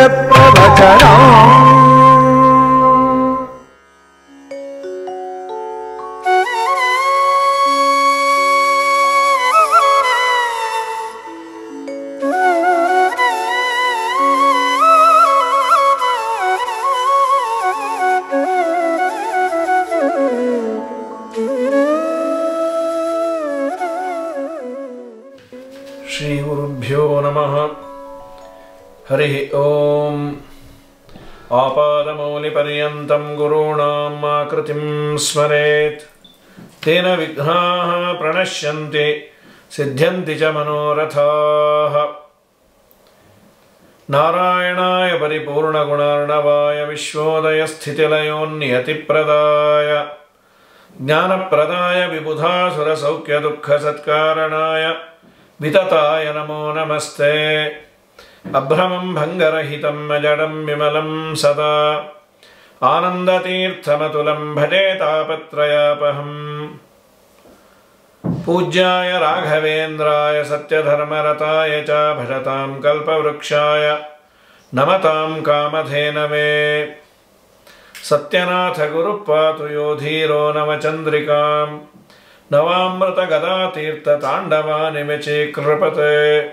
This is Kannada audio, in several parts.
प्रवचनम् श्रीगुरुभ्यो नमः हरिः ॐ आपादमौलिपर्यन्तं गुरूणाम् आकृतिं स्मरेत् तेन विघ्नाः प्रणश्यन्ति सिद्ध्यन्ति च मनोरथाः नारायणाय परिपूर्णगुणार्णवाय विश्वोदयस्थितिलयोन्नियतिप्रदाय ज्ञानप्रदाय विबुधासुरसौख्यदुःखसत्कारणाय वितताय नमो नमस्ते अभ्रमं भङ्गरहितं अजडं विमलं सदा आनन्दतीर्थमतुलं भजे तापत्रयापहम् पूज्याय राघवेन्द्राय सत्यधर्मरताय च भजतां कल्पवृक्षाय नमतां कामधेनवे सत्यनाथगुरुपातु यो धीरो नवचन्द्रिकां नवामृतगदातीर्थताण्डवानिमिचे कृपते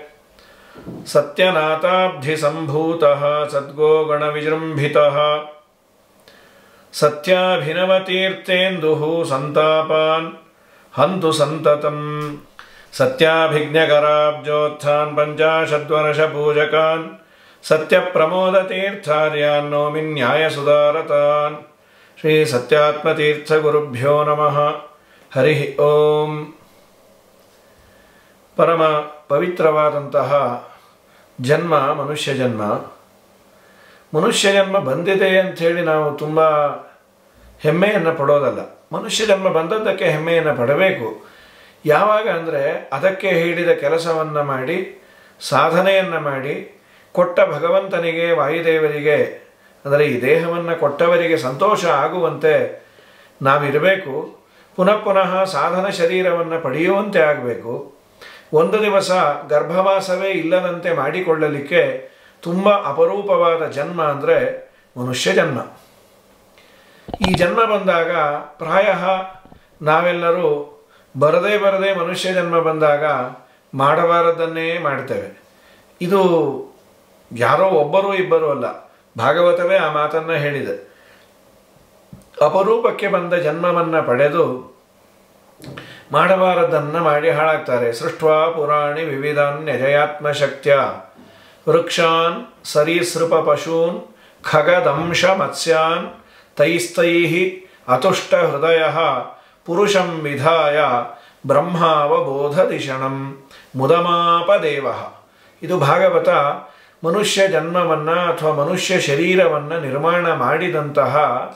सत्यनाथाब्धिसम्भूतः सद्गोगणविजृम्भितः सत्याभिनवतीर्थेन्दुः सन्तापान् हन्तु सन्ततं सत्याभिज्ञकराब्जोत्थान् पञ्चाशद्वर्षपूजकान् सत्यप्रमोदतीर्थार्यान् नौमि न्यायसुधारतान् श्रीसत्यात्मतीर्थगुरुभ्यो नमः ಹರಿ ಓಂ ಪರಮ ಪವಿತ್ರವಾದಂತಹ ಜನ್ಮ ಮನುಷ್ಯ ಜನ್ಮ ಮನುಷ್ಯ ಜನ್ಮ ಬಂದಿದೆ ಅಂಥೇಳಿ ನಾವು ತುಂಬ ಹೆಮ್ಮೆಯನ್ನು ಪಡೋದಲ್ಲ ಮನುಷ್ಯ ಜನ್ಮ ಬಂದದ್ದಕ್ಕೆ ಹೆಮ್ಮೆಯನ್ನು ಪಡಬೇಕು ಯಾವಾಗ ಅಂದರೆ ಅದಕ್ಕೆ ಹೇಳಿದ ಕೆಲಸವನ್ನು ಮಾಡಿ ಸಾಧನೆಯನ್ನು ಮಾಡಿ ಕೊಟ್ಟ ಭಗವಂತನಿಗೆ ವಾಯುದೇವರಿಗೆ ಅಂದರೆ ಈ ದೇಹವನ್ನು ಕೊಟ್ಟವರಿಗೆ ಸಂತೋಷ ಆಗುವಂತೆ ನಾವಿರಬೇಕು ಪುನಃ ಪುನಃ ಸಾಧನ ಶರೀರವನ್ನು ಪಡೆಯುವಂತೆ ಆಗಬೇಕು ಒಂದು ದಿವಸ ಗರ್ಭವಾಸವೇ ಇಲ್ಲದಂತೆ ಮಾಡಿಕೊಳ್ಳಲಿಕ್ಕೆ ತುಂಬ ಅಪರೂಪವಾದ ಜನ್ಮ ಅಂದರೆ ಮನುಷ್ಯ ಜನ್ಮ ಈ ಜನ್ಮ ಬಂದಾಗ ಪ್ರಾಯ ನಾವೆಲ್ಲರೂ ಬರದೇ ಬರದೇ ಮನುಷ್ಯ ಜನ್ಮ ಬಂದಾಗ ಮಾಡಬಾರದನ್ನೇ ಮಾಡ್ತೇವೆ ಇದು ಯಾರೋ ಒಬ್ಬರೂ ಇಬ್ಬರೂ ಅಲ್ಲ ಭಾಗವತವೇ ಆ ಮಾತನ್ನು ಹೇಳಿದೆ ಅಪರೂಪಕ್ಕೆ ಬಂದ ಜನ್ಮವನ್ನು ಪಡೆದು ಮಾಡಬಾರದನ್ನು ಮಾಡಿ ಹಾಳಾಗ್ತಾರೆ ಸೃಷ್ಟ್ವಾ ಪುರಾಣಿ ವಿವಿಧಾನ್ಯಜಯಾತ್ಮ ಶಕ್ತ್ಯ ವೃಕ್ಷಾನ್ ಸರೀಸೃಪ ಪಶೂನ್ ಖಗದಂಶ ಮತ್ಸ್ಯಾನ್ ತೈಸ್ತೈ ಅತುಷ್ಟ ಹೃದಯ ಪುರುಷಂ ವಿಧಾಯ ಬ್ರಹ್ಮಾವಬೋಧದಿಶಣಂ ಮುದಮಾಪದೇವ ಇದು ಭಾಗವತ ಮನುಷ್ಯ ಜನ್ಮವನ್ನು ಅಥವಾ ಮನುಷ್ಯ ಶರೀರವನ್ನು ನಿರ್ಮಾಣ ಮಾಡಿದಂತಹ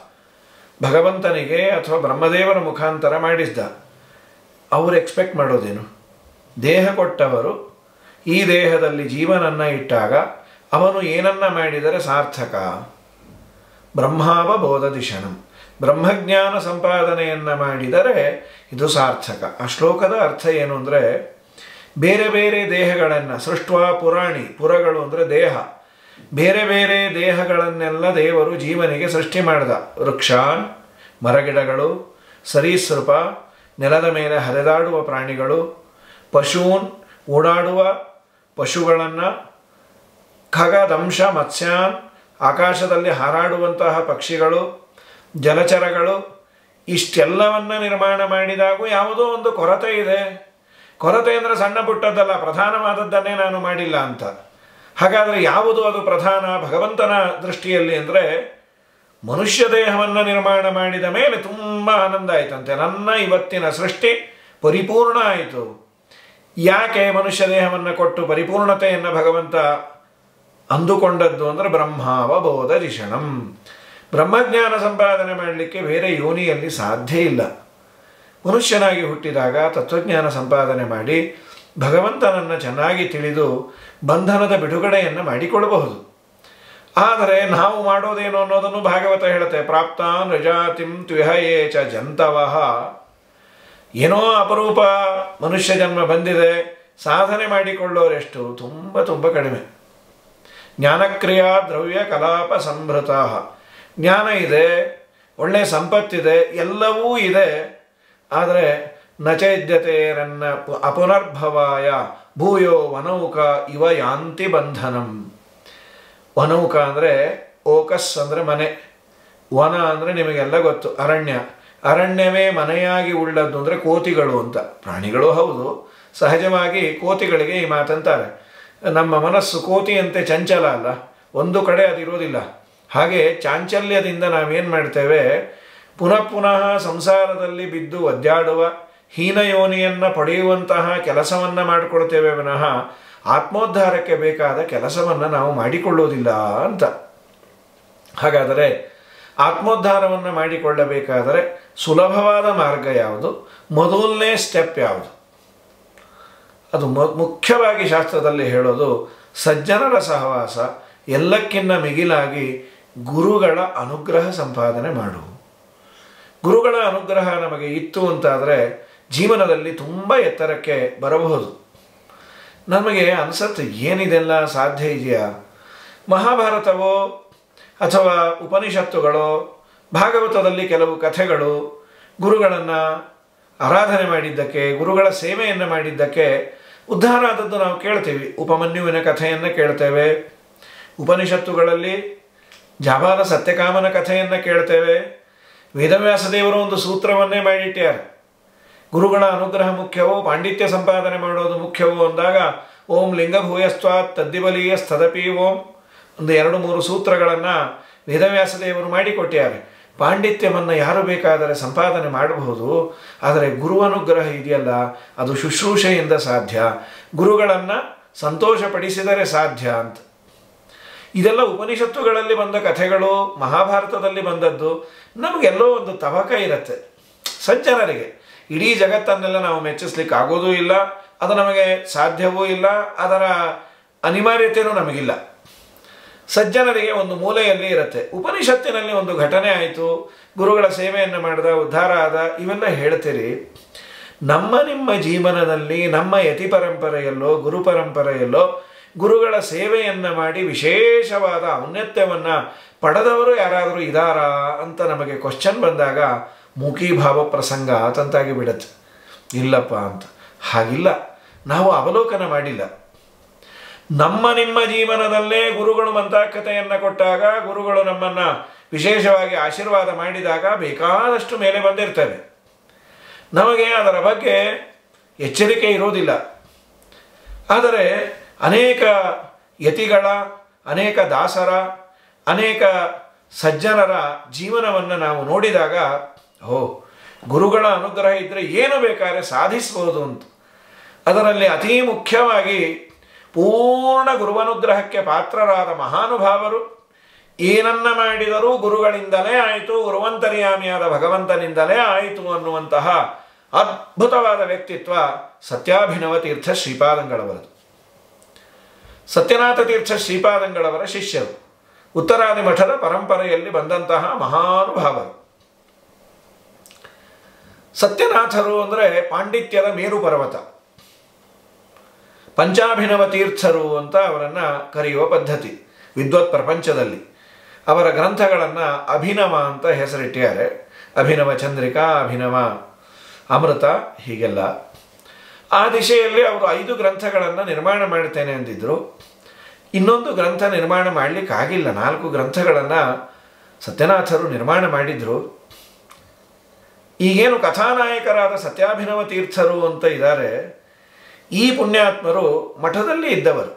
ಭಗವಂತನಿಗೆ ಅಥವಾ ಬ್ರಹ್ಮದೇವರ ಮುಖಾಂತರ ಮಾಡಿಸಿದ ಅವರು ಎಕ್ಸ್ಪೆಕ್ಟ್ ಮಾಡೋದೇನು ದೇಹ ಕೊಟ್ಟವರು ಈ ದೇಹದಲ್ಲಿ ಜೀವನನ್ನು ಇಟ್ಟಾಗ ಅವನು ಏನನ್ನ ಮಾಡಿದರೆ ಸಾರ್ಥಕ ಬ್ರಹ್ಮಾವಬೋಧದಿಶಣಂ ಬ್ರಹ್ಮಜ್ಞಾನ ಸಂಪಾದನೆಯನ್ನು ಮಾಡಿದರೆ ಇದು ಸಾರ್ಥಕ ಆ ಶ್ಲೋಕದ ಅರ್ಥ ಏನು ಅಂದರೆ ಬೇರೆ ಬೇರೆ ದೇಹಗಳನ್ನು ಸೃಷ್ಟ್ವಾ ಪುರಾಣಿ ಪುರಗಳು ಅಂದರೆ ದೇಹ ಬೇರೆ ಬೇರೆ ದೇಹಗಳನ್ನೆಲ್ಲ ದೇವರು ಜೀವನಿಗೆ ಸೃಷ್ಟಿ ಮಾಡಿದ ವೃಕ್ಷಾನ್ ಮರಗಿಡಗಳು ಸರೀಸೃಪ ನೆಲದ ಮೇಲೆ ಹರಿದಾಡುವ ಪ್ರಾಣಿಗಳು ಪಶೂನ್ ಓಡಾಡುವ ಪಶುಗಳನ್ನು ಖಗದಂಶ ಮತ್ಸ್ಯಾನ್ ಆಕಾಶದಲ್ಲಿ ಹಾರಾಡುವಂತಹ ಪಕ್ಷಿಗಳು ಜಲಚರಗಳು ಇಷ್ಟೆಲ್ಲವನ್ನ ನಿರ್ಮಾಣ ಮಾಡಿದಾಗೂ ಯಾವುದೋ ಒಂದು ಕೊರತೆ ಇದೆ ಕೊರತೆ ಅಂದರೆ ಸಣ್ಣ ಪುಟ್ಟದ್ದಲ್ಲ ಪ್ರಧಾನವಾದದ್ದನ್ನೇ ನಾನು ಮಾಡಿಲ್ಲ ಅಂತ ಹಾಗಾದರೆ ಯಾವುದು ಅದು ಪ್ರಧಾನ ಭಗವಂತನ ದೃಷ್ಟಿಯಲ್ಲಿ ಅಂದರೆ ಮನುಷ್ಯ ದೇಹವನ್ನು ನಿರ್ಮಾಣ ಮಾಡಿದ ಮೇಲೆ ತುಂಬ ಆನಂದ ಆಯ್ತಂತೆ ನನ್ನ ಇವತ್ತಿನ ಸೃಷ್ಟಿ ಪರಿಪೂರ್ಣ ಆಯಿತು ಯಾಕೆ ಮನುಷ್ಯ ದೇಹವನ್ನು ಕೊಟ್ಟು ಪರಿಪೂರ್ಣತೆಯನ್ನು ಭಗವಂತ ಅಂದುಕೊಂಡದ್ದು ಅಂದರೆ ಬ್ರಹ್ಮಾವಬೋಧ ದಿಶಣಂ ಬ್ರಹ್ಮಜ್ಞಾನ ಸಂಪಾದನೆ ಮಾಡಲಿಕ್ಕೆ ಬೇರೆ ಯೋನಿಯಲ್ಲಿ ಸಾಧ್ಯ ಇಲ್ಲ ಮನುಷ್ಯನಾಗಿ ಹುಟ್ಟಿದಾಗ ತತ್ವಜ್ಞಾನ ಸಂಪಾದನೆ ಮಾಡಿ ಭಗವಂತನನ್ನು ಚೆನ್ನಾಗಿ ತಿಳಿದು ಬಂಧನದ ಬಿಡುಗಡೆಯನ್ನು ಮಾಡಿಕೊಳ್ಳಬಹುದು ಆದರೆ ನಾವು ಮಾಡೋದೇನು ಅನ್ನೋದನ್ನು ಭಾಗವತ ಹೇಳುತ್ತೆ ಪ್ರಾಪ್ತಾನ್ ರಜಾತಿಂ ತ್ವಿಹಯೇ ಚ ಜಂತವಃ ಏನೋ ಅಪರೂಪ ಮನುಷ್ಯ ಜನ್ಮ ಬಂದಿದೆ ಸಾಧನೆ ಮಾಡಿಕೊಳ್ಳೋರೆಷ್ಟು ತುಂಬ ತುಂಬ ಕಡಿಮೆ ಜ್ಞಾನಕ್ರಿಯಾ ದ್ರವ್ಯ ಕಲಾಪ ಸಂಭೃತ ಜ್ಞಾನ ಇದೆ ಒಳ್ಳೆಯ ಸಂಪತ್ತಿದೆ ಎಲ್ಲವೂ ಇದೆ ಆದರೆ ನಚೈದ್ಯತೆ ನನ್ನ ಅಪುನರ್ಭವಾಯ ಭೂಯೋ ವನೌಕ ಇವ ಯಾಂತಿ ಬಂಧನಂ ವನೌಕ ಅಂದರೆ ಓಕಸ್ ಅಂದರೆ ಮನೆ ವನ ಅಂದರೆ ನಿಮಗೆಲ್ಲ ಗೊತ್ತು ಅರಣ್ಯ ಅರಣ್ಯವೇ ಮನೆಯಾಗಿ ಉಳ್ಳದ್ದು ಅಂದರೆ ಕೋತಿಗಳು ಅಂತ ಪ್ರಾಣಿಗಳು ಹೌದು ಸಹಜವಾಗಿ ಕೋತಿಗಳಿಗೆ ಈ ಮಾತಂತಾರೆ ನಮ್ಮ ಮನಸ್ಸು ಕೋತಿಯಂತೆ ಚಂಚಲ ಅಲ್ಲ ಒಂದು ಕಡೆ ಅದಿರೋದಿಲ್ಲ ಹಾಗೆ ಚಾಂಚಲ್ಯದಿಂದ ನಾವೇನು ಮಾಡ್ತೇವೆ ಪುನಃ ಪುನಃ ಸಂಸಾರದಲ್ಲಿ ಬಿದ್ದು ಒದ್ದಾಡುವ ಹೀನಯೋನಿಯನ್ನು ಪಡೆಯುವಂತಹ ಕೆಲಸವನ್ನು ಮಾಡಿಕೊಳ್ತೇವೆ ವಿನಃ ಆತ್ಮೋದ್ಧಾರಕ್ಕೆ ಬೇಕಾದ ಕೆಲಸವನ್ನು ನಾವು ಮಾಡಿಕೊಳ್ಳುವುದಿಲ್ಲ ಅಂತ ಹಾಗಾದರೆ ಆತ್ಮೋದ್ಧಾರವನ್ನು ಮಾಡಿಕೊಳ್ಳಬೇಕಾದರೆ ಸುಲಭವಾದ ಮಾರ್ಗ ಯಾವುದು ಮೊದಲನೇ ಸ್ಟೆಪ್ ಯಾವುದು ಅದು ಮುಖ್ಯವಾಗಿ ಶಾಸ್ತ್ರದಲ್ಲಿ ಹೇಳೋದು ಸಜ್ಜನರ ಸಹವಾಸ ಎಲ್ಲಕ್ಕಿಂತ ಮಿಗಿಲಾಗಿ ಗುರುಗಳ ಅನುಗ್ರಹ ಸಂಪಾದನೆ ಮಾಡು ಗುರುಗಳ ಅನುಗ್ರಹ ನಮಗೆ ಇತ್ತು ಅಂತಾದರೆ ಜೀವನದಲ್ಲಿ ತುಂಬ ಎತ್ತರಕ್ಕೆ ಬರಬಹುದು ನಮಗೆ ಅನಿಸತ್ತೆ ಏನಿದೆಲ್ಲ ಸಾಧ್ಯ ಇದೆಯಾ ಮಹಾಭಾರತವೋ ಅಥವಾ ಉಪನಿಷತ್ತುಗಳೋ ಭಾಗವತದಲ್ಲಿ ಕೆಲವು ಕಥೆಗಳು ಗುರುಗಳನ್ನು ಆರಾಧನೆ ಮಾಡಿದ್ದಕ್ಕೆ ಗುರುಗಳ ಸೇವೆಯನ್ನು ಮಾಡಿದ್ದಕ್ಕೆ ಉದ್ಧಾರ ಆದದ್ದು ನಾವು ಕೇಳ್ತೀವಿ ಉಪಮನ್ಯುವಿನ ಕಥೆಯನ್ನು ಕೇಳ್ತೇವೆ ಉಪನಿಷತ್ತುಗಳಲ್ಲಿ ಜಾಬಾಲ ಸತ್ಯಕಾಮನ ಕಥೆಯನ್ನು ಕೇಳ್ತೇವೆ ವೇದವ್ಯಾಸ ದೇವರು ಒಂದು ಸೂತ್ರವನ್ನೇ ಮಾಡಿಟ್ಟ್ಯಾರೆ ಗುರುಗಳ ಅನುಗ್ರಹ ಮುಖ್ಯವೋ ಪಾಂಡಿತ್ಯ ಸಂಪಾದನೆ ಮಾಡೋದು ಮುಖ್ಯವೋ ಅಂದಾಗ ಓಂ ಲಿಂಗಭೂಯಸ್ತ್ವಾತ್ ತದ್ದಿಬಲೀಯ ಸ್ಥದಪಿ ಓಂ ಒಂದು ಎರಡು ಮೂರು ಸೂತ್ರಗಳನ್ನು ವೇದವ್ಯಾಸ ದೇವರು ಮಾಡಿಕೊಟ್ಟ್ಯಾರೆ ಪಾಂಡಿತ್ಯವನ್ನು ಯಾರು ಬೇಕಾದರೆ ಸಂಪಾದನೆ ಮಾಡಬಹುದು ಆದರೆ ಗುರುವನುಗ್ರಹ ಇದೆಯಲ್ಲ ಅದು ಶುಶ್ರೂಷೆಯಿಂದ ಸಾಧ್ಯ ಗುರುಗಳನ್ನು ಸಂತೋಷಪಡಿಸಿದರೆ ಸಾಧ್ಯ ಅಂತ ಇದೆಲ್ಲ ಉಪನಿಷತ್ತುಗಳಲ್ಲಿ ಬಂದ ಕಥೆಗಳು ಮಹಾಭಾರತದಲ್ಲಿ ಬಂದದ್ದು ನಮಗೆಲ್ಲೋ ಒಂದು ತವಕ ಇರುತ್ತೆ ಸಜ್ಜನರಿಗೆ ಇಡೀ ಜಗತ್ತನ್ನೆಲ್ಲ ನಾವು ಮೆಚ್ಚಿಸ್ಲಿಕ್ಕೆ ಆಗೋದೂ ಇಲ್ಲ ಅದು ನಮಗೆ ಸಾಧ್ಯವೂ ಇಲ್ಲ ಅದರ ಅನಿವಾರ್ಯತೆಯೂ ನಮಗಿಲ್ಲ ಸಜ್ಜನರಿಗೆ ಒಂದು ಮೂಲೆಯಲ್ಲಿ ಇರುತ್ತೆ ಉಪನಿಷತ್ತಿನಲ್ಲಿ ಒಂದು ಘಟನೆ ಆಯಿತು ಗುರುಗಳ ಸೇವೆಯನ್ನು ಮಾಡಿದ ಉದ್ಧಾರ ಆದ ಇವೆಲ್ಲ ಹೇಳ್ತೀರಿ ನಮ್ಮ ನಿಮ್ಮ ಜೀವನದಲ್ಲಿ ನಮ್ಮ ಯತಿ ಪರಂಪರೆಯಲ್ಲೋ ಗುರು ಪರಂಪರೆಯಲ್ಲೋ ಗುರುಗಳ ಸೇವೆಯನ್ನು ಮಾಡಿ ವಿಶೇಷವಾದ ಔನ್ನತ್ಯವನ್ನು ಪಡೆದವರು ಯಾರಾದರೂ ಇದ್ದಾರಾ ಅಂತ ನಮಗೆ ಕ್ವಶನ್ ಬಂದಾಗ ಮುಖೀಭಾವ ಪ್ರಸಂಗ ತಂತಾಗಿ ಬಿಡತ್ತೆ ಇಲ್ಲಪ್ಪ ಅಂತ ಹಾಗಿಲ್ಲ ನಾವು ಅವಲೋಕನ ಮಾಡಿಲ್ಲ ನಮ್ಮ ನಿಮ್ಮ ಜೀವನದಲ್ಲೇ ಗುರುಗಳು ಮಂತಾಕತೆಯನ್ನು ಕೊಟ್ಟಾಗ ಗುರುಗಳು ನಮ್ಮನ್ನು ವಿಶೇಷವಾಗಿ ಆಶೀರ್ವಾದ ಮಾಡಿದಾಗ ಬೇಕಾದಷ್ಟು ಮೇಲೆ ಬಂದಿರ್ತೇವೆ ನಮಗೆ ಅದರ ಬಗ್ಗೆ ಎಚ್ಚರಿಕೆ ಇರೋದಿಲ್ಲ ಆದರೆ ಅನೇಕ ಯತಿಗಳ ಅನೇಕ ದಾಸರ ಅನೇಕ ಸಜ್ಜನರ ಜೀವನವನ್ನು ನಾವು ನೋಡಿದಾಗ ಓ ಗುರುಗಳ ಅನುಗ್ರಹ ಇದ್ದರೆ ಏನು ಬೇಕಾದ್ರೆ ಸಾಧಿಸ್ಬೋದು ಅಂತ ಅದರಲ್ಲಿ ಅತೀ ಮುಖ್ಯವಾಗಿ ಪೂರ್ಣ ಗುರುವನುಗ್ರಹಕ್ಕೆ ಪಾತ್ರರಾದ ಮಹಾನುಭಾವರು ಏನನ್ನ ಮಾಡಿದರೂ ಗುರುಗಳಿಂದಲೇ ಆಯಿತು ಗುರುವಂತರ್ಯಾಮಿಯಾದ ಭಗವಂತನಿಂದಲೇ ಆಯಿತು ಅನ್ನುವಂತಹ ಅದ್ಭುತವಾದ ವ್ಯಕ್ತಿತ್ವ ಸತ್ಯಾಭಿನವ ತೀರ್ಥ ಶ್ರೀಪಾದಂಗಳವರದು ಸತ್ಯನಾಥ ತೀರ್ಥ ಶ್ರೀಪಾದಂಗಳವರ ಶಿಷ್ಯರು ಉತ್ತರಾದಿ ಮಠದ ಪರಂಪರೆಯಲ್ಲಿ ಬಂದಂತಹ ಮಹಾನುಭಾವರು ಸತ್ಯನಾಥರು ಅಂದರೆ ಪಾಂಡಿತ್ಯದ ಮೇರು ಪರ್ವತ ಪಂಚಾಭಿನವ ತೀರ್ಥರು ಅಂತ ಅವರನ್ನು ಕರೆಯುವ ಪದ್ಧತಿ ವಿದ್ವತ್ ಪ್ರಪಂಚದಲ್ಲಿ ಅವರ ಗ್ರಂಥಗಳನ್ನು ಅಭಿನವ ಅಂತ ಹೆಸರಿಟ್ಟಿದ್ದಾರೆ ಅಭಿನವ ಚಂದ್ರಿಕಾ ಅಭಿನವ ಅಮೃತ ಹೀಗೆಲ್ಲ ಆ ದಿಶೆಯಲ್ಲಿ ಅವರು ಐದು ಗ್ರಂಥಗಳನ್ನು ನಿರ್ಮಾಣ ಮಾಡ್ತೇನೆ ಅಂದಿದ್ದರು ಇನ್ನೊಂದು ಗ್ರಂಥ ನಿರ್ಮಾಣ ಮಾಡಲಿಕ್ಕಾಗಿಲ್ಲ ನಾಲ್ಕು ಗ್ರಂಥಗಳನ್ನು ಸತ್ಯನಾಥರು ನಿರ್ಮಾಣ ಮಾಡಿದರು ಈಗೇನು ಕಥಾನಾಯಕರಾದ ಸತ್ಯಾಭಿನವ ತೀರ್ಥರು ಅಂತ ಇದ್ದಾರೆ ಈ ಪುಣ್ಯಾತ್ಮರು ಮಠದಲ್ಲಿ ಇದ್ದವರು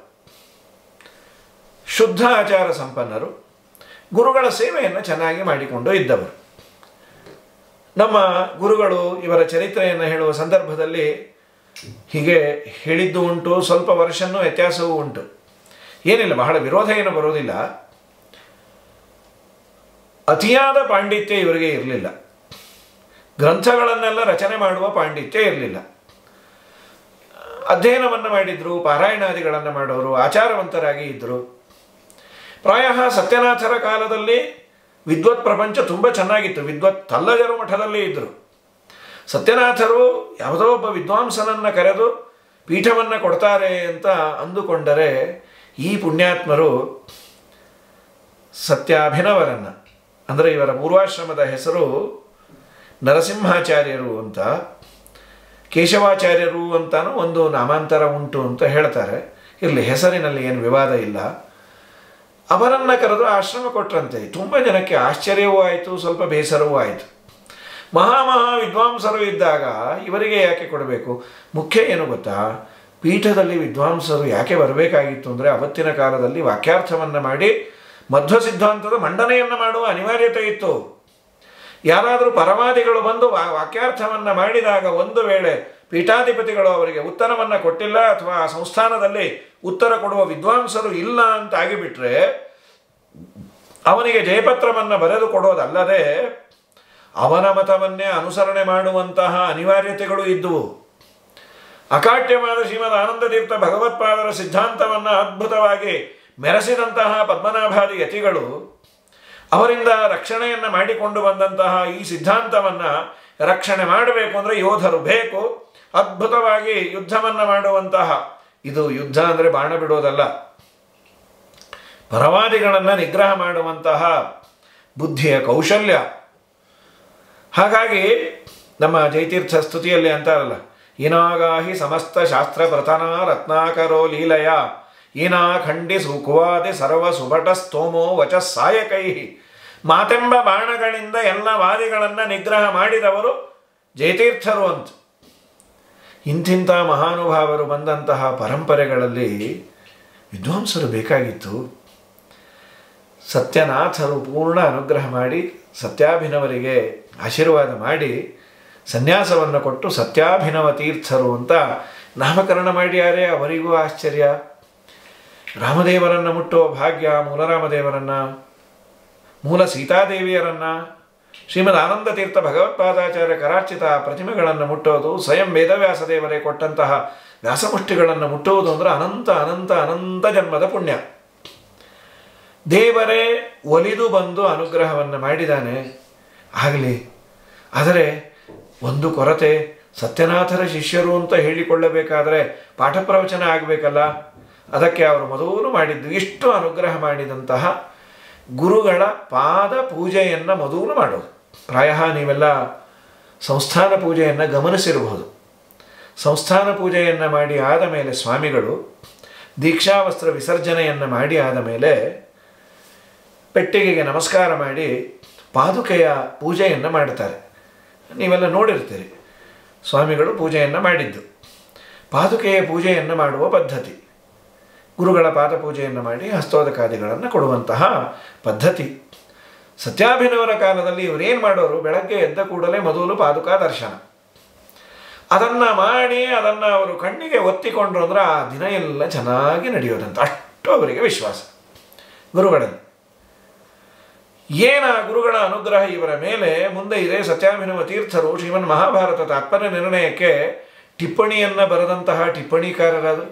ಶುದ್ಧ ಆಚಾರ ಸಂಪನ್ನರು ಗುರುಗಳ ಸೇವೆಯನ್ನು ಚೆನ್ನಾಗಿ ಮಾಡಿಕೊಂಡು ಇದ್ದವರು ನಮ್ಮ ಗುರುಗಳು ಇವರ ಚರಿತ್ರೆಯನ್ನು ಹೇಳುವ ಸಂದರ್ಭದಲ್ಲಿ ಹೀಗೆ ಹೇಳಿದ್ದು ಉಂಟು ಸ್ವಲ್ಪ ವರ್ಷನೂ ವ್ಯತ್ಯಾಸವೂ ಉಂಟು ಏನಿಲ್ಲ ಬಹಳ ವಿರೋಧ ಏನು ಬರೋದಿಲ್ಲ ಅತಿಯಾದ ಪಾಂಡಿತ್ಯ ಇವರಿಗೆ ಇರಲಿಲ್ಲ ಗ್ರಂಥಗಳನ್ನೆಲ್ಲ ರಚನೆ ಮಾಡುವ ಪಾಂಡಿತ್ಯ ಇರಲಿಲ್ಲ ಅಧ್ಯಯನವನ್ನು ಮಾಡಿದ್ರು ಪಾರಾಯಣಾದಿಗಳನ್ನು ಮಾಡೋರು ಆಚಾರವಂತರಾಗಿ ಇದ್ದರು ಪ್ರಾಯ ಸತ್ಯನಾಥರ ಕಾಲದಲ್ಲಿ ವಿದ್ವತ್ ಪ್ರಪಂಚ ತುಂಬ ಚೆನ್ನಾಗಿತ್ತು ವಿದ್ವತ್ ತಲ್ಲಜರು ಮಠದಲ್ಲಿ ಇದ್ದರು ಸತ್ಯನಾಥರು ಯಾವುದೋ ಒಬ್ಬ ವಿದ್ವಾಂಸನನ್ನು ಕರೆದು ಪೀಠವನ್ನು ಕೊಡ್ತಾರೆ ಅಂತ ಅಂದುಕೊಂಡರೆ ಈ ಪುಣ್ಯಾತ್ಮರು ಸತ್ಯಾಭಿನವರನ್ನು ಅಂದರೆ ಇವರ ಪೂರ್ವಾಶ್ರಮದ ಹೆಸರು ನರಸಿಂಹಾಚಾರ್ಯರು ಅಂತ ಕೇಶವಾಚಾರ್ಯರು ಅಂತಾನು ಒಂದು ನಾಮಾಂತರ ಉಂಟು ಅಂತ ಹೇಳ್ತಾರೆ ಇರಲಿ ಹೆಸರಿನಲ್ಲಿ ಏನು ವಿವಾದ ಇಲ್ಲ ಅವರನ್ನು ಕರೆದು ಆಶ್ರಮ ಕೊಟ್ರಂತೆ ತುಂಬ ಜನಕ್ಕೆ ಆಶ್ಚರ್ಯವೂ ಆಯಿತು ಸ್ವಲ್ಪ ಬೇಸರವೂ ಆಯಿತು ಮಹಾ ಮಹಾ ವಿದ್ವಾಂಸರು ಇದ್ದಾಗ ಇವರಿಗೆ ಯಾಕೆ ಕೊಡಬೇಕು ಮುಖ್ಯ ಏನು ಗೊತ್ತಾ ಪೀಠದಲ್ಲಿ ವಿದ್ವಾಂಸರು ಯಾಕೆ ಬರಬೇಕಾಗಿತ್ತು ಅಂದರೆ ಅವತ್ತಿನ ಕಾಲದಲ್ಲಿ ವಾಕ್ಯಾರ್ಥವನ್ನು ಮಾಡಿ ಮಧ್ವ ಸಿದ್ಧಾಂತದ ಮಂಡನೆಯನ್ನು ಮಾಡುವ ಅನಿವಾರ್ಯತೆ ಇತ್ತು ಯಾರಾದರೂ ಪರಮಾದಿಗಳು ಬಂದು ವಾ ವಾಕ್ಯಾರ್ಥವನ್ನು ಮಾಡಿದಾಗ ಒಂದು ವೇಳೆ ಪೀಠಾಧಿಪತಿಗಳು ಅವರಿಗೆ ಉತ್ತರವನ್ನು ಕೊಟ್ಟಿಲ್ಲ ಅಥವಾ ಆ ಸಂಸ್ಥಾನದಲ್ಲಿ ಉತ್ತರ ಕೊಡುವ ವಿದ್ವಾಂಸರು ಇಲ್ಲ ಅಂತ ಆಗಿಬಿಟ್ರೆ ಅವನಿಗೆ ಜಯಪತ್ರವನ್ನು ಬರೆದು ಕೊಡೋದಲ್ಲದೆ ಅವನ ಮತವನ್ನೇ ಅನುಸರಣೆ ಮಾಡುವಂತಹ ಅನಿವಾರ್ಯತೆಗಳು ಇದ್ದುವು ಅಕಾಟ್ಯವಾದ ಶ್ರೀಮದ್ ಆನಂದತೀರ್ಥ ಭಗವತ್ಪಾದರ ಸಿದ್ಧಾಂತವನ್ನು ಅದ್ಭುತವಾಗಿ ಮೆರೆಸಿದಂತಹ ಪದ್ಮನಾಭಾದಿ ಯತಿಗಳು ಅವರಿಂದ ರಕ್ಷಣೆಯನ್ನು ಮಾಡಿಕೊಂಡು ಬಂದಂತಹ ಈ ಸಿದ್ಧಾಂತವನ್ನು ರಕ್ಷಣೆ ಮಾಡಬೇಕು ಅಂದರೆ ಯೋಧರು ಬೇಕು ಅದ್ಭುತವಾಗಿ ಯುದ್ಧವನ್ನು ಮಾಡುವಂತಹ ಇದು ಯುದ್ಧ ಅಂದರೆ ಬಾಣ ಬಿಡೋದಲ್ಲ ಪರವಾದಿಗಳನ್ನು ನಿಗ್ರಹ ಮಾಡುವಂತಹ ಬುದ್ಧಿಯ ಕೌಶಲ್ಯ ಹಾಗಾಗಿ ನಮ್ಮ ಜಯತೀರ್ಥ ಸ್ತುತಿಯಲ್ಲಿ ಅಂತಾರಲ್ಲ ಈನಾಗಾಹಿ ಸಮಸ್ತ ಶಾಸ್ತ್ರ ಪ್ರತನ ರತ್ನಾಕರೋ ಲೀಲಯ ಈನಾ ಖಂಡಿ ಸುಕುವಾದಿ ಸರ್ವ ಸುಭಟ ಸ್ತೋಮೋ ವಚ ಸಾಯಕೈ ಮಾತೆಂಬ ಬಾಣಗಳಿಂದ ಎಲ್ಲ ವಾದಿಗಳನ್ನು ನಿಗ್ರಹ ಮಾಡಿದವರು ಜಯತೀರ್ಥರು ಅಂತ ಇಂಥಿಂಥ ಮಹಾನುಭಾವರು ಬಂದಂತಹ ಪರಂಪರೆಗಳಲ್ಲಿ ವಿದ್ವಾಂಸರು ಬೇಕಾಗಿತ್ತು ಸತ್ಯನಾಥರು ಪೂರ್ಣ ಅನುಗ್ರಹ ಮಾಡಿ ಸತ್ಯಾಭಿನವರಿಗೆ ಆಶೀರ್ವಾದ ಮಾಡಿ ಸನ್ಯಾಸವನ್ನು ಕೊಟ್ಟು ಸತ್ಯಾಭಿನವ ತೀರ್ಥರು ಅಂತ ನಾಮಕರಣ ಮಾಡ್ಯಾರೆ ಅವರಿಗೂ ಆಶ್ಚರ್ಯ ರಾಮದೇವರನ್ನು ಮುಟ್ಟುವ ಭಾಗ್ಯ ಮೂಲರಾಮದೇವರನ್ನು ಮೂಲ ಸೀತಾದೇವಿಯರನ್ನು ಶ್ರೀಮದ್ ಆನಂದ ತೀರ್ಥ ಭಗವತ್ಪಾದಾಚಾರ್ಯ ಕರಾರ್ಚಿತ ಪ್ರತಿಮೆಗಳನ್ನು ಮುಟ್ಟೋದು ಸ್ವಯಂ ವೇದವ್ಯಾಸ ದೇವರೇ ಕೊಟ್ಟಂತಹ ವ್ಯಾಸಮುಷ್ಟಿಗಳನ್ನು ಮುಟ್ಟುವುದು ಅಂದರೆ ಅನಂತ ಅನಂತ ಅನಂತ ಜನ್ಮದ ಪುಣ್ಯ ದೇವರೇ ಒಲಿದು ಬಂದು ಅನುಗ್ರಹವನ್ನು ಮಾಡಿದ್ದಾನೆ ಆಗಲಿ ಆದರೆ ಒಂದು ಕೊರತೆ ಸತ್ಯನಾಥರ ಶಿಷ್ಯರು ಅಂತ ಹೇಳಿಕೊಳ್ಳಬೇಕಾದರೆ ಪಾಠ ಪ್ರವಚನ ಆಗಬೇಕಲ್ಲ ಅದಕ್ಕೆ ಅವರು ಮೊದಲು ಮಾಡಿದ್ದು ಇಷ್ಟು ಅನುಗ್ರಹ ಮಾಡಿದಂತಹ ಗುರುಗಳ ಪಾದ ಪೂಜೆಯನ್ನು ಮೊದಲು ಮಾಡೋದು ಪ್ರಾಯ ನೀವೆಲ್ಲ ಸಂಸ್ಥಾನ ಪೂಜೆಯನ್ನು ಗಮನಿಸಿರಬಹುದು ಸಂಸ್ಥಾನ ಪೂಜೆಯನ್ನು ಮಾಡಿ ಆದ ಮೇಲೆ ಸ್ವಾಮಿಗಳು ದೀಕ್ಷಾವಸ್ತ್ರ ವಿಸರ್ಜನೆಯನ್ನು ಮಾಡಿ ಆದ ಮೇಲೆ ಪೆಟ್ಟಿಗೆಗೆ ನಮಸ್ಕಾರ ಮಾಡಿ ಪಾದುಕೆಯ ಪೂಜೆಯನ್ನು ಮಾಡ್ತಾರೆ ನೀವೆಲ್ಲ ನೋಡಿರ್ತೀರಿ ಸ್ವಾಮಿಗಳು ಪೂಜೆಯನ್ನು ಮಾಡಿದ್ದು ಪಾದುಕೆಯ ಪೂಜೆಯನ್ನು ಮಾಡುವ ಪದ್ಧತಿ ಗುರುಗಳ ಪಾದಪೂಜೆಯನ್ನು ಮಾಡಿ ಹಸ್ತೋದಕಾದಿಗಳನ್ನು ಕೊಡುವಂತಹ ಪದ್ಧತಿ ಸತ್ಯಾಭಿನವರ ಕಾಲದಲ್ಲಿ ಇವರೇನು ಮಾಡೋರು ಬೆಳಗ್ಗೆ ಎದ್ದ ಕೂಡಲೇ ಮೊದಲು ಪಾದುಕಾ ದರ್ಶನ ಅದನ್ನು ಮಾಡಿ ಅದನ್ನು ಅವರು ಕಣ್ಣಿಗೆ ಒತ್ತಿಕೊಂಡ್ರು ಅಂದ್ರೆ ಆ ದಿನ ಎಲ್ಲ ಚೆನ್ನಾಗಿ ನಡೆಯೋದಂತ ಅಷ್ಟು ಅವರಿಗೆ ವಿಶ್ವಾಸ ಗುರುಗಳಲ್ಲಿ ಏನ ಗುರುಗಳ ಅನುಗ್ರಹ ಇವರ ಮೇಲೆ ಮುಂದೆ ಇದೆ ಸತ್ಯಾಭಿನವ ತೀರ್ಥರು ಶ್ರೀಮನ್ ಮಹಾಭಾರತ ತಾತ್ಪರ್ಯ ನಿರ್ಣಯಕ್ಕೆ ಟಿಪ್ಪಣಿಯನ್ನು ಬರೆದಂತಹ ಟಿಪ್ಪಣಿಕಾರರಾದರು